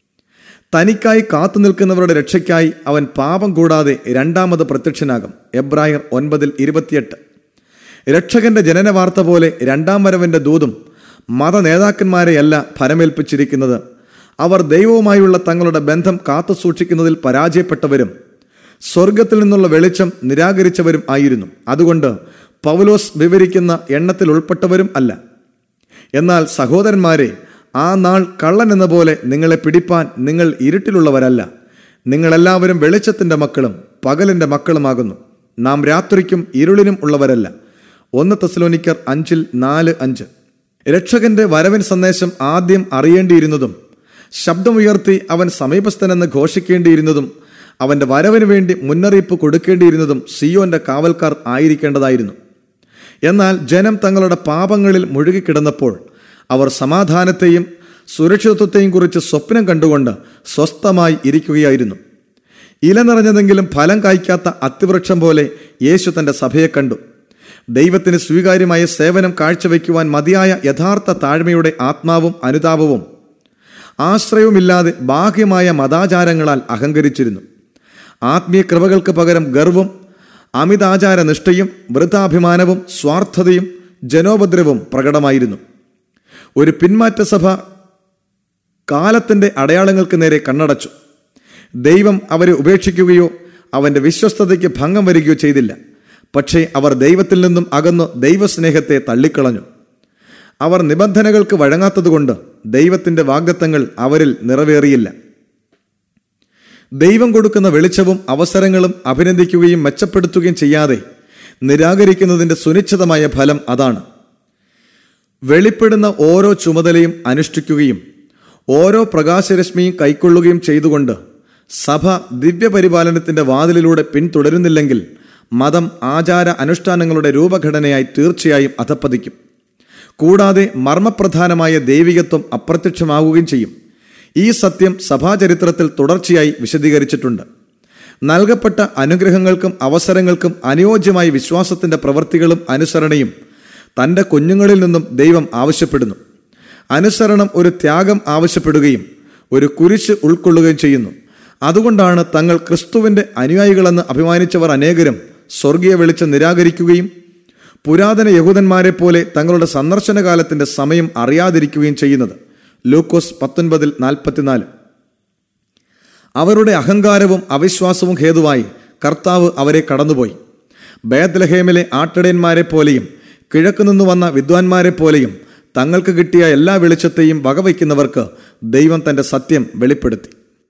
തനിക്കായി കാത്തു നിൽക്കുന്നവരുടെ രക്ഷയ്ക്കായി അവൻ പാപം കൂടാതെ രണ്ടാമത് പ്രത്യക്ഷനാകും എബ്രായർ ഒൻപതിൽ ഇരുപത്തിയെട്ട് രക്ഷകന്റെ ജനന വാർത്ത പോലെ രണ്ടാം വരവന്റെ ദൂതും മത നേതാക്കന്മാരെയല്ല ഫലമേൽപ്പിച്ചിരിക്കുന്നത് അവർ ദൈവവുമായുള്ള തങ്ങളുടെ ബന്ധം കാത്തു സൂക്ഷിക്കുന്നതിൽ പരാജയപ്പെട്ടവരും സ്വർഗത്തിൽ നിന്നുള്ള വെളിച്ചം നിരാകരിച്ചവരും ആയിരുന്നു അതുകൊണ്ട് പൗലോസ് വിവരിക്കുന്ന എണ്ണത്തിൽ ഉൾപ്പെട്ടവരും അല്ല എന്നാൽ സഹോദരന്മാരെ ആ നാൾ കള്ളൻ എന്ന പോലെ നിങ്ങളെ പിടിപ്പാൻ നിങ്ങൾ ഇരുട്ടിലുള്ളവരല്ല നിങ്ങളെല്ലാവരും വെളിച്ചത്തിന്റെ മക്കളും പകലിന്റെ മക്കളുമാകുന്നു നാം രാത്രിക്കും ഇരുളിനും ഉള്ളവരല്ല ഒന്ന് തെസലോനിക്കർ അഞ്ചിൽ നാല് അഞ്ച് രക്ഷകന്റെ വരവൻ സന്ദേശം ആദ്യം അറിയേണ്ടിയിരുന്നതും ശബ്ദമുയർത്തി അവൻ സമീപസ്ഥനെന്ന് ഘോഷിക്കേണ്ടിയിരുന്നതും അവന്റെ വരവിന് വേണ്ടി മുന്നറിയിപ്പ് കൊടുക്കേണ്ടിയിരുന്നതും സിയോന്റെ കാവൽക്കാർ ആയിരിക്കേണ്ടതായിരുന്നു എന്നാൽ ജനം തങ്ങളുടെ പാപങ്ങളിൽ മുഴുകിക്കിടന്നപ്പോൾ അവർ സമാധാനത്തെയും സുരക്ഷിതത്വത്തെയും കുറിച്ച് സ്വപ്നം കണ്ടുകൊണ്ട് സ്വസ്ഥമായി ഇരിക്കുകയായിരുന്നു ഇല നിറഞ്ഞതെങ്കിലും ഫലം കായ്ക്കാത്ത അത്തിവൃക്ഷം പോലെ യേശു തന്റെ സഭയെ കണ്ടു ദൈവത്തിന് സ്വീകാര്യമായ സേവനം കാഴ്ചവെക്കുവാൻ മതിയായ യഥാർത്ഥ താഴ്മയുടെ ആത്മാവും അനുതാപവും ആശ്രയവുമില്ലാതെ ബാഹ്യമായ മതാചാരങ്ങളാൽ അഹങ്കരിച്ചിരുന്നു ആത്മീയ കൃപകൾക്ക് പകരം ഗർവും അമിതാചാര നിഷ്ഠയും വൃദ്ധാഭിമാനവും സ്വാർത്ഥതയും ജനോപദ്രവവും പ്രകടമായിരുന്നു ഒരു പിന്മാറ്റ സഭ കാലത്തിന്റെ അടയാളങ്ങൾക്ക് നേരെ കണ്ണടച്ചു ദൈവം അവരെ ഉപേക്ഷിക്കുകയോ അവന്റെ വിശ്വസ്തതയ്ക്ക് ഭംഗം വരികയോ ചെയ്തില്ല പക്ഷേ അവർ ദൈവത്തിൽ നിന്നും അകന്നു ദൈവസ്നേഹത്തെ തള്ളിക്കളഞ്ഞു അവർ നിബന്ധനകൾക്ക് വഴങ്ങാത്തതുകൊണ്ട് ദൈവത്തിന്റെ വാഗ്ദത്തങ്ങൾ അവരിൽ നിറവേറിയില്ല ദൈവം കൊടുക്കുന്ന വെളിച്ചവും അവസരങ്ങളും അഭിനന്ദിക്കുകയും മെച്ചപ്പെടുത്തുകയും ചെയ്യാതെ നിരാകരിക്കുന്നതിന്റെ സുനിശ്ചിതമായ ഫലം അതാണ് വെളിപ്പെടുന്ന ഓരോ ചുമതലയും അനുഷ്ഠിക്കുകയും ഓരോ പ്രകാശരശ്മിയും കൈക്കൊള്ളുകയും ചെയ്തുകൊണ്ട് സഭ ദിവ്യപരിപാലനത്തിന്റെ വാതിലിലൂടെ പിന്തുടരുന്നില്ലെങ്കിൽ മതം ആചാര അനുഷ്ഠാനങ്ങളുടെ രൂപഘടനയായി തീർച്ചയായും അധപ്പതിക്കും കൂടാതെ മർമ്മപ്രധാനമായ ദൈവികത്വം അപ്രത്യക്ഷമാവുകയും ചെയ്യും ഈ സത്യം സഭാചരിത്രത്തിൽ തുടർച്ചയായി വിശദീകരിച്ചിട്ടുണ്ട് നൽകപ്പെട്ട അനുഗ്രഹങ്ങൾക്കും അവസരങ്ങൾക്കും അനുയോജ്യമായ വിശ്വാസത്തിന്റെ പ്രവൃത്തികളും അനുസരണയും തന്റെ കുഞ്ഞുങ്ങളിൽ നിന്നും ദൈവം ആവശ്യപ്പെടുന്നു അനുസരണം ഒരു ത്യാഗം ആവശ്യപ്പെടുകയും ഒരു കുരിശ് ഉൾക്കൊള്ളുകയും ചെയ്യുന്നു അതുകൊണ്ടാണ് തങ്ങൾ ക്രിസ്തുവിന്റെ അനുയായികളെന്ന് അഭിമാനിച്ചവർ അനേകരും സ്വർഗീയ വെളിച്ചം നിരാകരിക്കുകയും പുരാതന യഹൂദന്മാരെ പോലെ തങ്ങളുടെ സന്ദർശന കാലത്തിന്റെ സമയം അറിയാതിരിക്കുകയും ചെയ്യുന്നത് ലൂക്കോസ് പത്തൊൻപതിൽ നാൽപ്പത്തിനാല് അവരുടെ അഹങ്കാരവും അവിശ്വാസവും ഹേതുവായി കർത്താവ് അവരെ കടന്നുപോയി ബേദ്ലഹേമിലെ ആട്ടിടയന്മാരെ പോലെയും കിഴക്കുനിന്ന് വന്ന വിദ്വാൻമാരെ പോലെയും തങ്ങൾക്ക് കിട്ടിയ എല്ലാ വെളിച്ചത്തെയും വകവയ്ക്കുന്നവർക്ക് ദൈവം തന്റെ സത്യം വെളിപ്പെടുത്തി